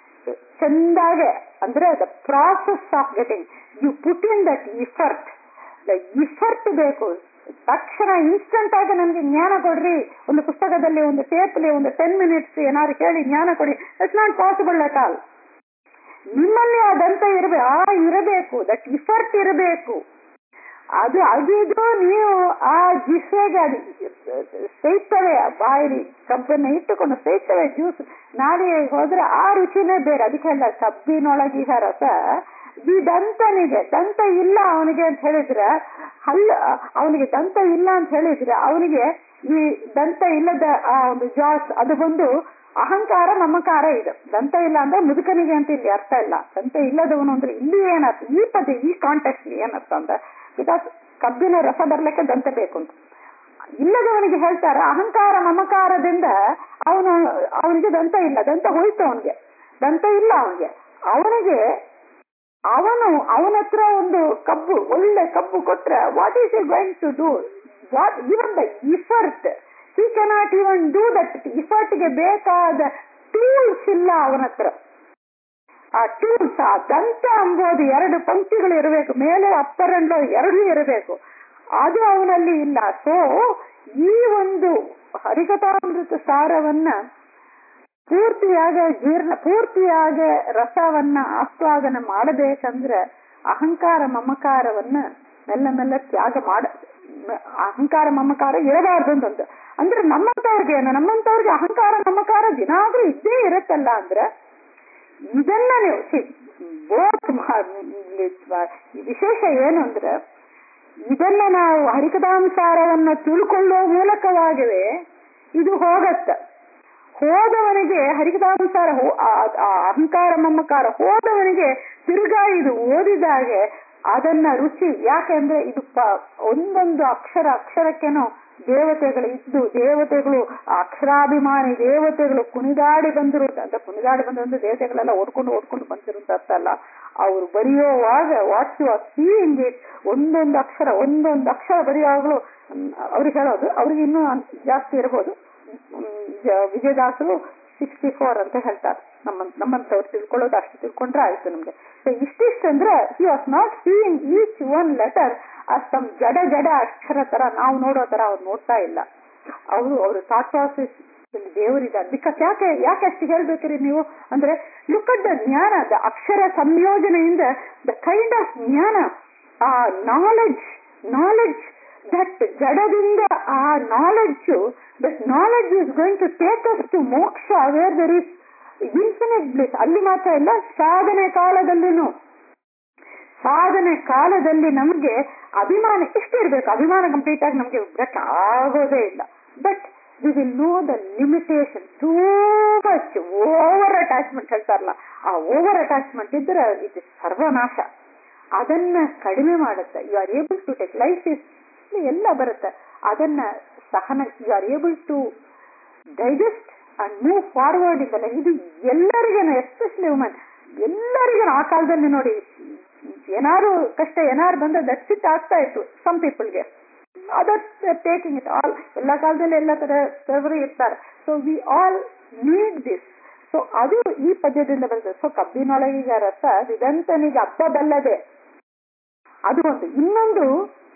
ಚಂದಾಗೆ ಅಂದ್ರೆ the process of getting you put in that effort the effort ಬೇಕು ತಕ್ಷಣ ಇನ್ಸ್ಟಂಟ್ ಆಗಿ ನನಗೆ ಜ್ಞಾನ ಕೊಡ್ರಿ ಒಂದು ಪುಸ್ತಕದಲ್ಲಿ ಒಂದು ಟೇಪ್ಲಿ ಒಂದು ಟೆನ್ ಮಿನಿಟ್ಸ್ ಏನಾದ್ರು ಹೇಳಿ ಜ್ಞಾನ ಕೊಡಿ it's not possible at all ನಿಮ್ಮಲ್ಲಿ ಆ ದಂತ ಇರಬೇಕು ಆ ಇರಬೇಕು ದಟ್ ಇಫರ್ಟ್ ಇರಬೇಕು ಅದು ಅಗಿದು ನೀವು ಆ ಜಿಸ್ವೆಗೆ ಅದು ಸೇಯ್ತವೆ ಬಾಯಿಲಿ ಕಬ್ಬನ್ನ ಇಟ್ಟುಕೊಂಡು ಸೇಯ್ತವೆ ಜ್ಯೂಸ್ ನಾಳೆ ಹೋದ್ರೆ ಆ ರುಚಿನೇ ಬೇರೆ ಅದಕ್ಕೆ ಹೇಳ ಕಬ್ಬಿನೊಳಗಿಹ ರಸ ಈ ದಂತನಿಗೆ ದಂತ ಇಲ್ಲ ಅವನಿಗೆ ಅಂತ ಹೇಳಿದ್ರೆ ಹಲ್ಲ ಅವನಿಗೆ ದಂತ ಇಲ್ಲ ಅಂತ ಹೇಳಿದ್ರೆ ಅವನಿಗೆ ಈ ದಂತ ಇಲ್ಲದ ಆ ಒಂದು ಜಾಸ್ ಅದು ಬಂದು ಅಹಂಕಾರ ಮಮಕಾರ ಇದೆ ದಂತ ಇಲ್ಲ ಅಂದ್ರೆ ಮುದುಕನಿಗೆ ಅಂತ ಇಲ್ಲಿ ಅರ್ಥ ಇಲ್ಲ ದಂತ ಇಲ್ಲದವನು ಅಂದ್ರೆ ಇಲ್ಲಿ ಏನರ್ಥ ಈ ಪದ ಈ ಕಾಂಟೆಕ್ಸ್ಟ್ ಏನರ್ಥ ಅಂದ್ರೆ ಬಿಕಾಸ್ ಕಬ್ಬಿನ ರಸ ಬರ್ಲಿಕ್ಕೆ ದಂತ ಬೇಕು ಅಂತ ಇಲ್ಲದವನಿಗೆ ಹೇಳ್ತಾರ ಅಹಂಕಾರ ಮಮಕಾರದಿಂದ ಅವನು ಅವನಿಗೆ ದಂತ ಇಲ್ಲ ದಂತ ಹೋಯ್ತು ಅವನಿಗೆ ದಂತ ಇಲ್ಲ ಅವನಿಗೆ ಅವನಿಗೆ ಅವನು ಅವನ ಹತ್ರ ಒಂದು ಕಬ್ಬು ಒಳ್ಳೆ ಕಬ್ಬು ಕೊಟ್ರೆ what is he going to do what even the effort he cannot even do that ಇಫರ್ಟ್ಗೆ ಬೇಕಾದ ಟೂಲ್ಸ್ ಇಲ್ಲ ಅವನ ಹತ್ರ ಆ ಟೂಲ್ಸ್ ಆ ದಂತ ಅಂಬೋದು ಎರಡು ಪಂಕ್ತಿಗಳು ಇರಬೇಕು ಮೇಲೆ ಅಪ್ಪರಂಡ್ಲೋ ಎರಡು ಇರಬೇಕು ಅದು ಅವನಲ್ಲಿ ಇಲ್ಲ ಸೊ ಈ ಒಂದು ಹರಿಕಥಾಮೃತ ಸಾರವನ್ನ ಪೂರ್ತಿಯಾಗ ಜೀರ್ಣ ಪೂರ್ತಿಯಾಗ ರಸವನ್ನ ಆಸ್ವಾದನ ಮಾಡಬೇಕಂದ್ರೆ ಅಹಂಕಾರ ಮಮಕಾರವನ್ನ ಮೆಲ್ಲ ಮೆಲ್ಲ ತ್ಯಾಗ ಮಾಡ ಅಹಂಕಾರ ಮಮಕಾರ ಇರಬಾರ್ದು ಅಂತಂದ ಅಂದ್ರೆ ನಮ್ಮಂತವ್ರಿಗೆ ಏನು ನಮ್ಮಂತವ್ರಿಗೆ ಅಹಂಕಾರ ಮಮಕಾರ ದಿನಾದ್ರೂ ಇದ್ದೇ ಇರತ್ತಲ್ಲ ಅಂದ್ರೆ ಇದನ್ನ ನೀವು ಬೋತ್ ವಿಶೇಷ ಏನು ಅಂದ್ರೆ ಇದನ್ನ ನಾವು ಹರಿಕಥಾಂಸಾರವನ್ನ ತಿಳ್ಕೊಳ್ಳೋ ಮೂಲಕವಾಗಿವೆ ಇದು ಹೋಗತ್ತ ಹೋದವನಿಗೆ ಹರಿಕಥಾಂಸಾರ ಅಹಂಕಾರ ಮಮಕಾರ ಹೋದವನಿಗೆ ತಿರ್ಗಾ ಇದು ಓದಿದಾಗೆ ಅದನ್ನ ರುಚಿ ಯಾಕೆಂದ್ರೆ ಇದು ಒಂದೊಂದು ಅಕ್ಷರ ಅಕ್ಷರಕ್ಕೆನೋ ದೇವತೆಗಳು ಇದ್ದು ದೇವತೆಗಳು ಅಕ್ಷರಾಭಿಮಾನಿ ದೇವತೆಗಳು ಕುಣಿದಾಡಿ ಬಂದಿರು ಅಂತ ಕುಣಿದಾಡಿ ಬಂದ್ರೆ ದೇವತೆಗಳೆಲ್ಲ ಓಡ್ಕೊಂಡು ಓಡ್ಕೊಂಡು ಬಂದಿರುವಂತ ಅರ್ಥ ಅಲ್ಲ ಅವ್ರು ಬರೆಯೋವಾಗ what you are seeing it ಒಂದೊಂದು ಅಕ್ಷರ ಒಂದೊಂದು ಅಕ್ಷರ ಬರೆಯುವಾಗಲೂ ಅವ್ರಿಗೆ ಹೇಳೋದು ಅವ್ರಿಗೆ ಇನ್ನೂ ಜಾಸ್ತಿ ಇರಬಹುದು ವಿಜಯದಾಸರು ಸಿಕ್ಸ್ಟಿ ಫೋರ್ ಅಂತ ಹೇಳ್ತಾರೆ ನಮ್ಮ ನಮ್ಮಂತವ್ರು ತಿಳ್ಕೊಳ್ಳೋದು ಅಷ್ಟು ತಿಳ್ಕೊಂಡ್ರೆ ಆಯ್ತು ನಮ್ಗೆ ಸೊ ಇಷ್ಟಿಷ್ಟು ಅಂದ್ರೆ he was not seeing each one letter some ಜಡ ಜಡ ಅಕ್ಷರ ತರ ನಾವು ನೋಡೋ ತರ ಅವ್ರು ನೋಡ್ತಾ ಇಲ್ಲ ಅವರು ಅವರು ಥಾಟ್ ಪ್ರಾಸೆಸ್ ದೇವರಿದ್ದಾರೆ ಬಿಕಾಸ್ ಯಾಕೆ ಯಾಕೆ ಅಷ್ಟು ಹೇಳ್ಬೇಕ್ರಿ ನೀವು ಅಂದ್ರೆ ಲುಕ್ ಅಟ್ ದ ಜ್ಞಾನ ದ ಅಕ್ಷರ ಸಂಯೋಜನೆಯಿಂದ ದ ಕೈಂಡ್ ಆಫ್ ಜ್ಞಾನ ಆ ನಾಲೆಡ್ಜ್ ನಾಲೆಡ್ಜ್ ದಟ್ ಜಡದಿಂದ ಆ knowledge that knowledge is going to take us to moksha where there is infinite bliss ಅಲ್ಲಿ ಮಾತ್ರ ಇಲ್ಲ ಸಾಧನೆ ಕಾಲದಲ್ಲಿನೂ ಸಾಧನೆ ಕಾಲದಲ್ಲಿ ನಮ್ಗೆ ಅಭಿಮಾನ ಎಷ್ಟು ಇರ್ಬೇಕು ಅಭಿಮಾನ ಕಂಪ್ಲೀಟ್ ಆಗಿ ನಮ್ಗೆ ಬರಕ್ಕೆ ಆಗೋದೇ ಇಲ್ಲ but we will know the limitation too much over attachment ಹೇಳ್ತಾರಲ್ಲ ಆ ಓವರ್ ಅಟ್ಯಾಚ್ಮೆಂಟ್ ಇದ್ರೆ ಇದು ಸರ್ವನಾಶ ಅದನ್ನ ಕಡಿಮೆ ಮಾಡುತ್ತೆ you are able to take life is ಎಲ್ಲ ಬರುತ್ತೆ ಅದನ್ನ ಸಹನ you are able to digest and move forward ಇದಲ್ಲ ಇದು ಎಲ್ಲರಿಗೇನು ಎಸ್ಪೆಷಲಿ ವುಮನ್ ಎಲ್ಲರಿಗೂ ಆ ಕಾಲದಲ್ಲಿ ನೋಡಿ ಏನಾರು ಕಷ್ಟ ಏನಾರು ಬಂದ್ರೆ ದಟ್ಸ್ ಇಟ್ ಆಗ್ತಾ ಇತ್ತು ಸಮ್ ಪೀಪಲ್ಗೆ ಅದರ್ ಟೇಕಿಂಗ್ ಇಟ್ ಆಲ್ ಎಲ್ಲ ಕಾಲದಲ್ಲಿ ಎಲ್ಲ ತರ ಸರ್ವರು ಇರ್ತಾರೆ so we all need this so ಅದು ಈ ಪದ್ಯದಿಂದ ಬರ್ತದೆ ಸೊ ಕಬ್ಬಿನೊಳಗಿಗ ರಸ ದಿಗಂತನಿಗೆ ಹಬ್ಬ ಬಲ್ಲದೆ ಅದು ಒಂದು ಇನ್ನೊಂದು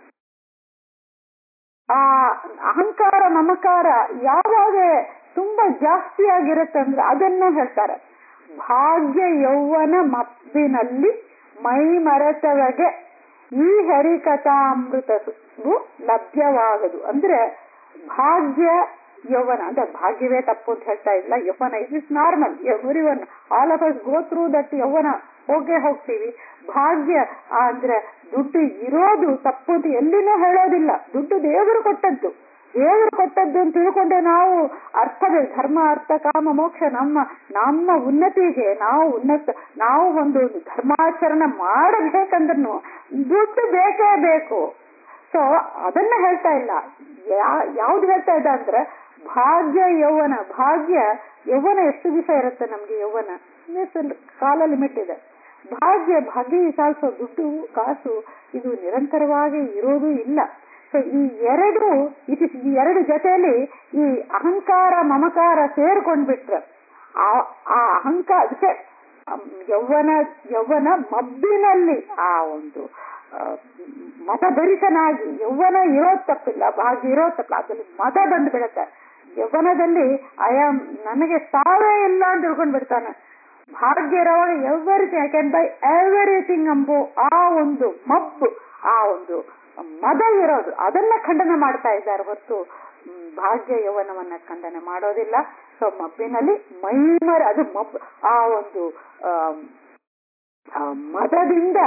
ಆ ಅಹಂಕಾರ ಮಮಕಾರ ಯಾವಾಗ ತುಂಬಾ ಜಾಸ್ತಿ ಆಗಿರುತ್ತೆ ಅಂದ್ರೆ ಅದನ್ನ ಹೇಳ್ತಾರೆ ಭಾಗ್ಯ ಯೌವನ ಮಬ್ಬಿನಲ್ಲಿ ಮೈ ಮರೆತವಗೆ ಈ ಹರಿಕಥಾಮೃತವು ಲಭ್ಯವಾಗದು ಅಂದ್ರೆ ಭಾಗ್ಯ ಯೌವನ ಅಂದ್ರೆ ಭಾಗ್ಯವೇ ತಪ್ಪು ಅಂತ ಹೇಳ್ತಾ ಇಲ್ಲ ಯೌವನ it is normal every one all of us go through that ಯೌವನ ಹೋಗೇ ಹೋಗ್ತೀವಿ ಭಾಗ್ಯ ಅಂದ್ರೆ ದುಡ್ಡು ಇರೋದು ತಪ್ಪು ಅಂತ ಎಲ್ಲಿನೂ ಹೇಳೋದಿಲ್ಲ ದುಡ್ಡು ದೇವರು ಕೊಟ್ಟದ್ದು ದೇವರು ಕೊಟ್ಟದ್ದು ಅಂತ ತಿಳ್ಕೊಂಡೆ ನಾವು ಅರ್ಥವೇ ಧರ್ಮ ಅರ್ಥ ಕಾಮ ಮೋಕ್ಷ ನಮ್ಮ ನಮ್ಮ ಉನ್ನತಿಗೆ ನಾವು ಉನ್ನತ ನಾವು ಒಂದು ಧರ್ಮಾಚರಣೆ ಮಾಡಬೇಕಂದ್ರೂ ದುಡ್ಡು ಬೇಕೇ ಬೇಕು ಸೊ ಅದನ್ನ ಹೇಳ್ತಾ ಇಲ್ಲ ಯಾವ್ದು ಹೇಳ್ತಾ ಇದ್ದ ಅಂದ್ರೆ ಭಾಗ್ಯ ಯೌವನ ಭಾಗ್ಯ ಯೌವನ ಎಷ್ಟು ದಿವಸ ಇರುತ್ತೆ ನಮ್ಗೆ ಯೌವನ ಕಾಲ ಲಿಮಿಟ್ ಇದೆ ಭಾಗ್ಯ ಭಾಗ್ಯ ಇಸ್ ಆಲ್ಸೋ ದುಡ್ಡು ಕಾಸು ಇದು ನಿರಂತರವಾಗಿ ಇರೋದು ಇಲ್ಲ ಸೊ ಈ ಎರಡು ಇಟ್ ಇಸ್ ಈ ಎರಡು ಜೊತೆಯಲ್ಲಿ ಈ ಅಹಂಕಾರ ಮಮಕಾರ ಸೇರ್ಕೊಂಡ್ಬಿಟ್ರೆ ಆ ಆ ಅಹಂಕಾರ ಅದಕ್ಕೆ ಯೌವನ ಯೌವನ ಮಬ್ಬಿನಲ್ಲಿ ಆ ಒಂದು ಮತಭರಿತನಾಗಿ ಯೌವನ ಇರೋದ್ ತಪ್ಪಿಲ್ಲ ಭಾಗ್ಯ ಇರೋದ್ ತಪ್ಪಿಲ್ಲ ಅದ್ರಲ್ಲಿ ಮತ ಬಂದು ಬಿಡುತ್ತೆ ಯೌವನದಲ್ಲಿ ಆಯಾಮ್ ನನಗೆ ಸಾವೇ ಇಲ್ಲ ಅಂತ ತಿಳ್ಕೊಂಡ್ ಬಿಡ್ತಾನೆ ಭಾಗ್ಯ ಇರೋವಾಗ everything I can buy everything ಅಂಬೋ ಆ ಒಂದು ಮಬ್ಬು ಆ ಒಂದು ಮದ ಇರೋದು ಅದನ್ನ ಖಂಡನೆ ಮಾಡ್ತಾ ಇದ್ದಾರೆ ಹೊರತು ಭಾಗ್ಯ ಯೌವನವನ್ನ ಖಂಡನೆ ಮಾಡೋದಿಲ್ಲ ಸೊ ಮಬ್ಬಿನಲ್ಲಿ ಮೈಮರ ಅದು ಮಬ್ ಆ ಒಂದು ಮದದಿಂದ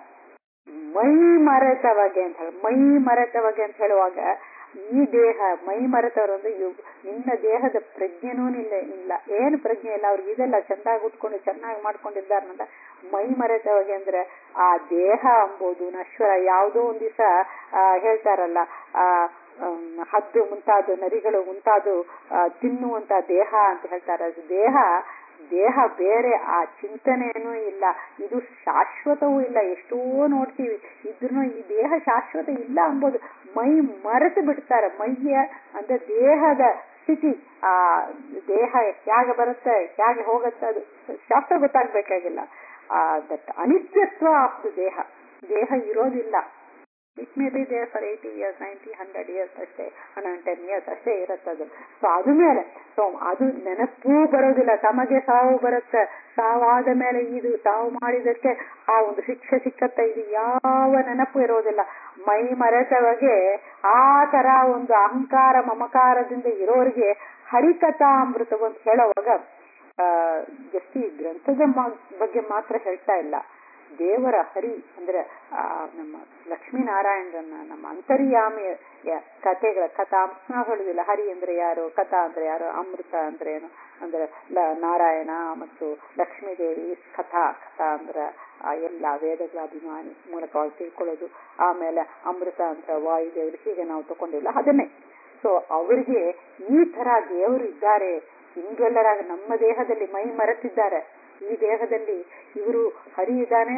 ಮೈ ಮರೆತವಗೆ ಅಂತ ಹೇಳಿ ಮೈ ಮರೆತವಗೆ ಅಂತ ಹೇಳುವಾಗ ಈ ದೇಹ ಮೈ ಮರೆತವರು ಅಂದ್ರೆ ನಿನ್ನ ದೇಹದ ಪ್ರಜ್ಞೆನೂ ಇಲ್ಲ ಇಲ್ಲ ಏನು ಪ್ರಜ್ಞೆ ಇಲ್ಲ ಅವ್ರಿಗೆ ಇದೆಲ್ಲ ಚೆಂದಾಗಿ ಉಟ್ಕೊಂಡು ಚೆನ್ನಾಗಿ ಮಾಡ್ಕೊಂಡಿದ್ದಾರಂತ ಮೈ ಮರೆತವಗೆ ಅಂದ್ರೆ ಆ ದೇಹ ಅಂಬೋದು ನಶ್ವರ ಯಾವುದೋ ಒಂದ್ ದಿವಸ ಹೇಳ್ತಾರಲ್ಲ ಆ ಹದ್ದು ಮುಂತಾದ ನರಿಗಳು ಮುಂತಾದು ತಿನ್ನುವಂತ ದೇಹ ಅಂತ ಹೇಳ್ತಾರೆ ಅದು ದೇಹ ದೇಹ ಬೇರೆ ಆ ಚಿಂತನೆನೂ ಇಲ್ಲ ಇದು ಶಾಶ್ವತವೂ ಇಲ್ಲ ಎಷ್ಟೋ ನೋಡ್ತೀವಿ ಇದ್ರೂ ಈ ದೇಹ ಶಾಶ್ವತ ಇಲ್ಲ ಅಂಬೋದು ಮೈ ಮರೆತು ಬಿಡ್ತಾರೆ ಮೈಯ ಅಂದ್ರೆ ದೇಹದ ಸ್ಥಿತಿ ಆ ದೇಹ ಹೇಗೆ ಬರುತ್ತೆ ಹೇಗೆ ಹೋಗುತ್ತೆ ಅದು ಶಾಸ್ತ್ರ ಗೊತ್ತಾಗ್ಬೇಕಾಗಿಲ್ಲ ಆ ದಟ್ ಅನಿತ್ಯತ್ವ ಆಫ್ ದ ದೇಹ ದೇಹ ಇರೋದಿಲ್ಲ it may be there for eighty years ninety hundred years ಅಷ್ಟೇ ಹಂಡ್ರೆಡ್ ಟೆನ್ ಇಯರ್ಸ್ ಅಷ್ಟೇ ಇರುತ್ತದು ಸೊ ಅದು ಮೇಲೆ ಸೊ ಅದು ನೆನಪೂ ಬರೋದಿಲ್ಲ ತಮಗೆ ಸಾವು ಬರುತ್ತೆ ಸಾವಾದ ಮೇಲೆ ಇದು ತಾವು ಮಾಡಿದಕ್ಕೆ ಆ ಒಂದು ಶಿಕ್ಷೆ ಸಿಕ್ಕತ್ತ ಇದು ಯಾವ ನೆನಪು ಇರೋದಿಲ್ಲ ಮೈ ಮರೆತವಗೆ ಆ ತರ ಒಂದು ಅಹಂಕಾರ ಮಮಕಾರದಿಂದ ಇರೋರಿಗೆ ಹರಿಕಥಾಮೃತ ಅಂತ ಹೇಳುವಾಗ ಆ ಜಸ್ಟ್ ಈ ಗ್ರಂಥದ ಬಗ್ಗೆ ಮಾತ್ರ ಹೇಳ್ತಾ ಇಲ್ಲ ದೇವರ ಹರಿ ಅಂದ್ರೆ ಆ ನಮ್ಮ ಲಕ್ಷ್ಮೀನಾರಾಯಣರನ್ನ ನಮ್ಮ ಅಂತರ್ಯಾಮಿಯ ಕಥೆಗಳ ಕಥಾ ನಾವು ಹೇಳುದಿಲ್ಲ ಹರಿ ಅಂದ್ರೆ ಯಾರು ಕಥಾ ಅಂದ್ರೆ ಯಾರು ಅಮೃತ ಅಂದ್ರೆ ಏನು ಅಂದ್ರೆ ನಾರಾಯಣ ಮತ್ತು ಲಕ್ಷ್ಮೀದೇವಿ ಕಥಾ ಕಥಾ ಅಂದ್ರೆ ಆ ಎಲ್ಲ ವೇದಗಳ ಅಭಿಮಾನಿ ಮೂಲಕವಾಗಿ ತಿಳ್ಕೊಳ್ಳೋದು ಆಮೇಲೆ ಅಮೃತ ಅಂತ ವಾಯುದೇವರು ಹೀಗೆ ನಾವು ತಗೊಂಡಿಲ್ಲ ಅದನ್ನೇ ಸೊ ಅವರಿಗೆ ಈ ತರ ದೇವರು ಇದ್ದಾರೆ ಇಂದ್ರೆಲ್ಲರಾಗ ನಮ್ಮ ದೇಹದಲ್ಲಿ ಮೈ ಮರೆತಿದ್ದಾರೆ ಈ ದೇಹದಲ್ಲಿ ಇವರು ಹರಿ ಇದ್ದಾನೆ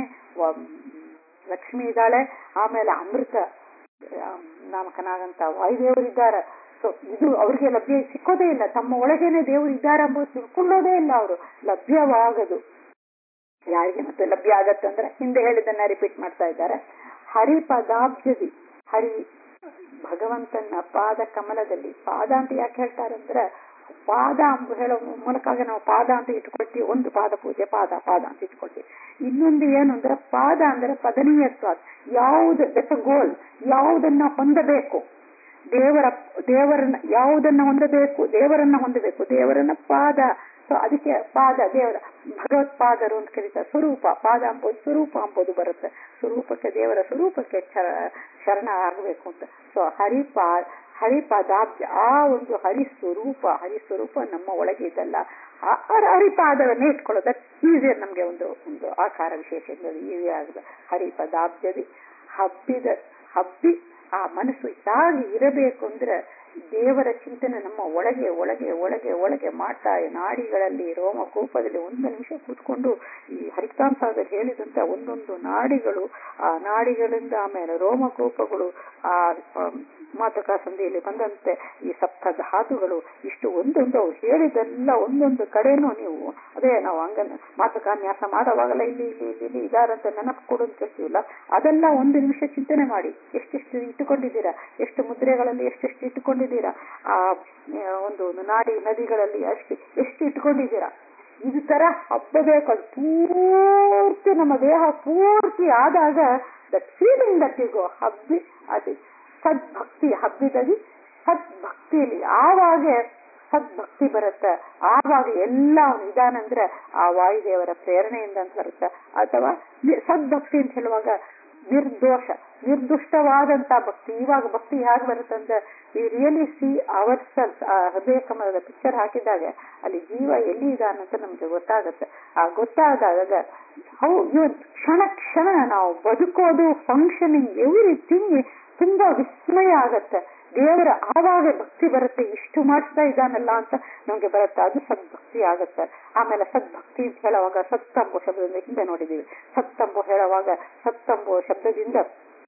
ಲಕ್ಷ್ಮಿ ಇದ್ದಾಳೆ ಆಮೇಲೆ ಅಮೃತ ನಾಮಕನಾಗಂತ ವಾಯುದೇವರಿದ್ದಾರೆ ಸೊ ಇದು ಅವ್ರಿಗೆ ಲಭ್ಯ ಸಿಕ್ಕೋದೇ ಇಲ್ಲ ತಮ್ಮ ಒಳಗೇನೆ ದೇವರು ಇದ್ದಾರೆ ಎಂಬುದು ತಿಳ್ಕೊಳ್ಳೋದೇ ಇಲ್ಲ ಅವರು ಲಭ್ಯವಾಗದು ಯಾರಿಗೆ ಮತ್ತೆ ಲಭ್ಯ ಆಗತ್ತಂದ್ರೆ ಹಿಂದೆ ಹೇಳಿದ್ದನ್ನ ರಿಪೀಟ್ ಮಾಡ್ತಾ ಇದ್ದಾರೆ ಹರಿ ಪದಾಬ್ಜದಿ ಹರಿ ಭಗವಂತನ ಪಾದ ಕಮಲದಲ್ಲಿ ಪಾದ ಅಂತ ಯಾಕೆ ಹೇಳ್ತಾರಂದ್ರೆ ಪಾದ ಅಂಬ ಹೇಳೋ ಮೂಲಕ ನಾವು ಪಾದ ಅಂತ ಇಟ್ಕೊಳ್ತೀವಿ ಒಂದು ಪಾದ ಪೂಜೆ ಪಾದ ಪಾದ ಅಂತ ಇಟ್ಕೊಳ್ತೀವಿ ಇನ್ನೊಂದು ಏನು ಅಂದ್ರೆ ಪಾದ ಅಂದ್ರೆ ಪದನೀಯತ್ವ ಯಾವುದು ದಟ್ಸ್ ಗೋಲ್ ಯಾವುದನ್ನ ಹೊಂದಬೇಕು ದೇವರ ದೇವರನ್ನ ಯಾವುದನ್ನ ಹೊಂದಬೇಕು ದೇವರನ್ನ ಹೊಂದಬೇಕು ದೇವರನ್ನ ಪಾದ ಸೊ ಅದಕ್ಕೆ ಪಾದ ದೇವರ ಭಗವತ್ಪಾದರು ಅಂತ ಕರೀತಾರೆ ಸ್ವರೂಪ ಪಾದ ಅಂಬೋದು ಸ್ವರೂಪ ಅಂಬೋದು ಬರುತ್ತೆ ಸ್ವರೂಪಕ್ಕೆ ದೇವರ ಸ್ವರೂಪಕ್ಕೆ ಶರಣ ಆಗಬೇಕು ಅಂತ ಸೊ ಹರಿಪಾ ಹರಿಪದಾಬ್ಜ ಆ ಒಂದು ಹರಿಸ್ವರೂಪ ಹರಿಸ್ವರೂಪ ನಮ್ಮ ಒಳಗೆ ಇದಲ್ಲ ಹರಿಪಾದವನ್ನೇ ಇಟ್ಕೊಳ್ಳೋದು ಈಸಿಯರ್ ನಮ್ಗೆ ಒಂದು ಒಂದು ಆಕಾರ ವಿಶೇಷ ಈಸಿ ಆಗಿದೆ ಹರಿಪದಾಬ್ಜದಿ ಹಬ್ಬಿದ ಹಬ್ಬಿ ಆ ಮನಸ್ಸು ಹೇಗೆ ಇರಬೇಕು ಅಂದ್ರೆ ದೇವರ ಚಿಂತನೆ ನಮ್ಮ ಒಳಗೆ ಒಳಗೆ ಒಳಗೆ ಒಳಗೆ ಮಾಡ್ತಾ ಈ ನಾಡಿಗಳಲ್ಲಿ ರೋಮಕೂಪದಲ್ಲಿ ಒಂದು ನಿಮಿಷ ಕೂತ್ಕೊಂಡು ಈ ಹರಿಕಾಂಸಾಗರ್ ಹೇಳಿದಂತ ಒಂದೊಂದು ನಾಡಿಗಳು ಆ ನಾಡಿಗಳಿಂದ ಆಮೇಲೆ ರೋಮಕೂಪಗಳು ಆ ಆಮ್, ಮಾತುಕಾ ಸಂಧಿಯಲ್ಲಿ ಬಂದಂತೆ ಈ ಸಪ್ತ ಧಾತುಗಳು ಇಷ್ಟು ಒಂದೊಂದು ಅವ್ರು ಹೇಳಿದೆಲ್ಲ ಒಂದೊಂದು ಕಡೆನೂ ನೀವು ಅದೇ ನಾವು ಹಂಗ ಮಾತುಕಾನ್ಯಾಸ ಮಾಡುವಾಗಲ್ಲ ಇಲ್ಲಿ ಇಲ್ಲಿ ಇಲ್ಲಿ ಇಲ್ಲಿ ಇದಾರಂತ ನೆನಪು ಕೊಡು ಅಂತ ಹೇಳ್ತೀವಲ್ಲ ಅದೆಲ್ಲ ಒಂದು ನಿಮಿಷ ಚಿಂತನೆ ಮಾಡಿ ಎಷ್ಟೆಷ್ಟು ಇಟ್ಟುಕೊಂಡಿದ್ದೀರಾ ಎಷ್ಟು ಮುದ್ರೆಗಳಲ್ಲಿ ಎಷ್ಟೆಷ್ಟು ಇಟ್ಟುಕೊಂಡಿದ್ದೀರಾ ಆ ಆ, ಒಂದು ಒಂದು ನಾಡಿ ನದಿಗಳಲ್ಲಿ ಅಷ್ಟು ಎಷ್ಟು ಇಟ್ಕೊಂಡಿದ್ದೀರಾ ಇದು ತರ ಹಬ್ಬಬೇಕು ಅದು ಪೂರ್ತಿ ನಮ್ಮ ದೇಹ ಪೂರ್ತಿ ಆದಾಗ that feeling that you go ಹಬ್ಬಿ ಅದು ಸದ್ಭಕ್ತಿ ಹಬ್ಬಿದಲ್ಲಿ ಸದ್ಭಕ್ತಿಯಲ್ಲಿ ಆವಾಗ ಸದ್ಭಕ್ತಿ ಬರುತ್ತೆ ಆವಾಗ ಎಲ್ಲ ನಿಧಾನ ಅಂದ್ರೆ ಆ ವಾಯುದೇವರ ಪ್ರೇರಣೆಯಿಂದ ಅಂತ ಬರುತ್ತೆ ಅಥವಾ ನಿ- ಸದ್ಭಕ್ತಿ ಅಂತ ಹೇಳುವಾಗ ನಿರ್ದೋಷ ನಿರ್ದುಷ್ಟವಾದಂತ ಭಕ್ತಿ ಇವಾಗ ಭಕ್ತಿ ಹೇಗೆ ಬರುತ್ತೆ ಅಂದ್ರೆ we really see ourselves ಆ ಹೃದಯ ಕಮಲದ ಪಿಕ್ಚರ್ ಹಾಕಿದಾಗ ಅಲ್ಲಿ ಜೀವ ಎಲ್ಲಿ ಇದಾನಂತ ನಮ್ಗೆ ಗೊತ್ತಾಗುತ್ತೆ ಆ ಗೊತ್ತಾದಾಗ ಹೌ ಇವತ್ತು ಕ್ಷಣ ಕ್ಷಣ ನಾವು ಬದುಕೋದು ಫಂಕ್ಷನಿಂಗ್ ಎವ್ರಿಥಿಂಗ್ ತುಂಬಾ ವಿಸ್ಮಯ ಆಗತ್ತೆ ದೇವರ ಆವಾಗ ಭಕ್ತಿ ಬರುತ್ತೆ ಇಷ್ಟು ಮಾಡಿಸ್ತಾ ಇದ್ದಾನಲ್ಲ ಅಂತ ನಮ್ಗೆ ಬರುತ್ತೆ ಅದು ಸದ್ಭಕ್ತಿ ಆಗತ್ತೆ ಆಮೇಲೆ ಸದ್ಭಕ್ತಿ ಅಂತ ಹೇಳುವಾಗ ಸತ್ತಂಬು ಶಬ್ದದಿಂದ ಹಿಂದೆ ನೋಡಿದೀವಿ ಸತ್ತಂಬು ಹೇಳುವಾಗ ಸತ್ತಂಬು ಶಬ್ದದಿಂದ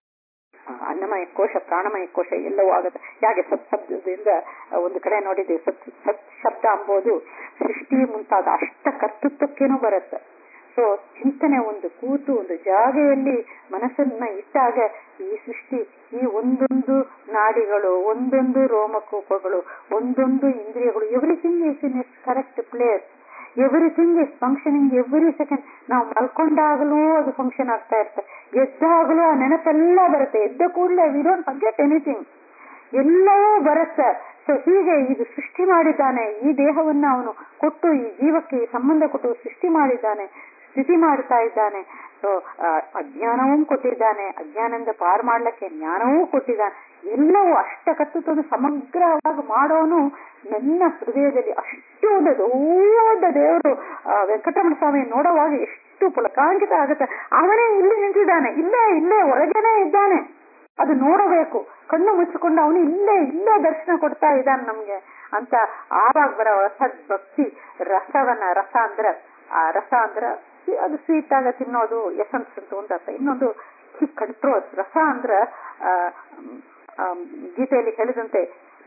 ಆ, ಅನ್ನಮಯ ಕೋಶ ಪ್ರಾಣಮಯ ಕೋಶ ಎಲ್ಲವೂ ಆಗುತ್ತೆ ಯಾಕೆ ಸತ್ ಶಬ್ದದಿಂದ ಆ, ಒಂದು ಕಡೆ ನೋಡಿದ್ದೀವಿ ಸತ್ ಸತ್ ಶಬ್ದ ಅಂಬೋದು ಸೃಷ್ಟಿ ಮುಂತಾದ ಅಷ್ಟ ಕರ್ತೃತ್ವಕ್ಕೇನೂ ಬರುತ್ತೆ ಸೊ ಚಿಂತನೆ ಒಂದು ಕೂತು ಒಂದು ಜಾಗೆಯಲ್ಲಿ ಮನಸ್ಸನ್ನ ಇಟ್ಟಾಗ ಈ ಸೃಷ್ಟಿ ಈ ಒಂದೊಂದು ನಾಡಿಗಳು ಒಂದೊಂದು ರೋಮಕೂಪಗಳು ಒಂದೊಂದು ಇಂದ್ರಿಯಗಳು everything is in is correct place everything is functioning every second ನಾವು ಮಲ್ಕೊಂಡಾಗಲೂ ಅದು ಫಂಕ್ಷನ್ ಆಗ್ತಾ ಇರುತ್ತೆ ಎದ್ದಾಗಲೂ ಆ ನೆನಪೆಲ್ಲ ಬರುತ್ತೆ ಎದ್ದ ಕೂಡಲೇ ವಿ ಡೋಂಟ್ ಫರ್ಗೆಟ್ ಎನಿಥಿಂಗ್ ಎಲ್ಲವೂ ಬರುತ್ತೆ ಸೊ ಹೀಗೆ ಇದು ಸೃಷ್ಟಿ ಮಾಡಿದ್ದಾನೆ ಈ ದೇಹವನ್ನ ಅವನು ಕೊಟ್ಟು ಈ ಜೀವಕ್ಕೆ ಈ ಸಂಬಂಧ ಕೊಟ್ಟು ಸೃಷ್ಟಿ ಮಾಡಿದ್ದಾನೆ ಸ್ಥಿತಿ ಮಾಡ್ತಾ ಇದ್ದಾನೆ ಸೊ ಅಜ್ಞಾನವೂ ಕೊಟ್ಟಿದ್ದಾನೆ ಅಜ್ಞಾನದಿಂದ ಪಾರು ಮಾಡ್ಲಿಕ್ಕೆ ಜ್ಞಾನವೂ ಕೊಟ್ಟಿದ್ದಾನೆ ಎಲ್ಲವೂ ಅಷ್ಟಕತ್ತು ಸಮಗ್ರವಾಗಿ ಮಾಡೋನು ನನ್ನ ಹೃದಯದಲ್ಲಿ ಅಷ್ಟು ಒಂದು ದೊಡ್ಡ ದೇವರು ಆ, ವೆಂಕಟರಮಣ ಸ್ವಾಮಿ ನೋಡುವಾಗ ಎಷ್ಟು ಪುಲಕಾಂಕಿತ ಆಗುತ್ತೆ ಅವನೇ ಇಲ್ಲಿ ನಿಂತಿದ್ದಾನೆ ಇಲ್ಲೇ ಇಲ್ಲೇ ಒಳಗೇನೆ ಇದ್ದಾನೆ ಅದು ನೋಡಬೇಕು ಕಣ್ಣು ಮುಚ್ಚಿಕೊಂಡು ಅವನು ಇಲ್ಲೇ ಇಲ್ಲೇ ದರ್ಶನ ಕೊಡ್ತಾ ಇದ್ದಾನೆ ನಮ್ಗೆ ಅಂತ ಆವಾಗ ಬರೋ ಸದ್ಭಕ್ತಿ ರಸವನ್ನ ರಸ ಅಂದ್ರೆ ಆ ರಸ ಅಂದ್ರೆ ಅದು ಸ್ವೀಟ್ ಆಗ ತಿನ್ನೋದು ಎಸನ್ಸ್ ಅಂತ ಒಂದು ಅರ್ಥ ಇನ್ನೊಂದು ಕಂಟ್ರೋಲ್ ರಸ ಅಂದ್ರ ಆ, ಆ, ಗೀತೆಯಲ್ಲಿ ಹೇಳಿದಂತೆ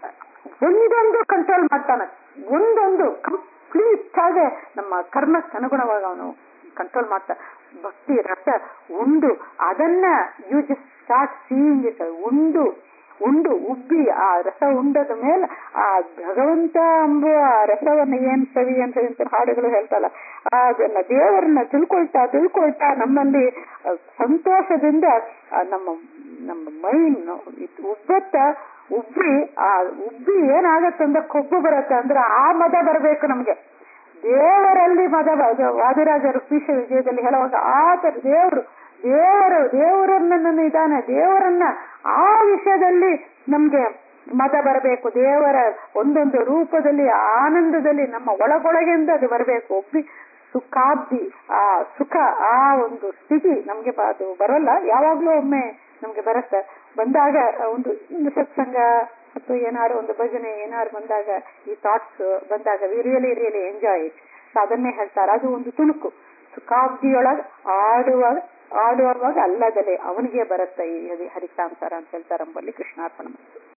ಒಂದೊಂದು ಕಂಟ್ರೋಲ್ ಮಾಡ್ತಾನೆ ಒಂದೊಂದು ಕಂಪ್ಲೀಟ್ ಆಗಿ ನಮ್ಮ ಕರ್ಮಕ್ಕೆ ಅನುಗುಣವಾಗಿ ಅವನು ಕಂಟ್ರೋಲ್ ಮಾಡ್ತಾ ಭಕ್ತಿ ರಸ ಉಂಡು ಅದನ್ನ you just start seeing it ಉಂಡು ಉಂಡು ಉಬ್ಬಿ ಆ ರಸ ಉಂಡದ ಮೇಲೆ ಆ ಭಗವಂತ ಎಂಬುವ ಆ ರಸವನ್ನ ಏನ್ ಸವಿ ಅಂತ ಅಂತ ಹಾಡುಗಳು ಹೇಳ್ತಲ್ಲ ಅದನ್ನ ದೇವರನ್ನ ತಿಳ್ಕೊಳ್ತಾ ತಿಳ್ಕೊಳ್ತಾ ನಮ್ಮಲ್ಲಿ ಆ, ಸಂತೋಷದಿಂದ ಆ, ನಮ್ಮ ನಮ್ಮ ಮೈನ್ ಉಬ್ಬತ್ತ ಉಬ್ಬಿ ಆ ಉಬ್ಬಿ ಏನಾಗತ್ತೆ ಅಂದ್ರೆ ಕೊಬ್ಬು ಬರುತ್ತೆ ಅಂದ್ರೆ ಆ ಮದ ಬರಬೇಕು ನಮ್ಗೆ ದೇವರಲ್ಲಿ ಮದ ಬ- ವಾದಿರಾಜ ರುಪೀಶ ವಿಜಯದಲ್ಲಿ ಹೇಳುವಾಗ ಆತರ ದೇವರು ದೇವರು ದೇವರನ್ನ ಇದ್ದಾನೆ ದೇವರನ್ನ ಆ ವಿಷಯದಲ್ಲಿ ನಮ್ಗೆ ಮದ ಬರಬೇಕು ದೇವರ ಒಂದೊಂದು ರೂಪದಲ್ಲಿ ಆನಂದದಲ್ಲಿ ನಮ್ಮ ಒಳಗೊಳಗಿಂದ ಅದು ಬರಬೇಕು ಒಬ್ಬಿ ಸುಖಾಬ್ದಿ ಆ ಸುಖ ಆ ಒಂದು ಸ್ಥಿತಿ ನಮ್ಗೆ ಬ- ಅದು ಬರೋಲ್ಲ ಯಾವಾಗ್ಲೂ ಒಮ್ಮೆ ನಮ್ಗೆ ಬರುತ್ತೆ ಬಂದಾಗ ಒಂದು ಒಂದು ಸತ್ಸಂಗ ಅಥವಾ ಏನಾದ್ರು ಒಂದು ಭಜನೆ ಏನಾದ್ರು ಬಂದಾಗ ಈ ಥಾಟ್ಸ್ ಬಂದಾಗ we really really enjoy it so ಅದನ್ನೇ ಹೇಳ್ತಾರೆ ಅದು ಒಂದು ತುಣುಕು ಸುಖಾಬ್ದಿಯೊಳಗ ಆಡುವಾಗ ಆಡುವಾಗ ಅಲ್ಲದಲೆ ಅವನಿಗೆ ಬರುತ್ತೆ ಈ ಹರಿ- ಹರಿತಾಂಸಾರ ಅಂತ ಹೇಳ್ತಾರೆ ಅಂಬಲ್ಲಿ ಕೃಷ್ಣಾರ್ಪಣ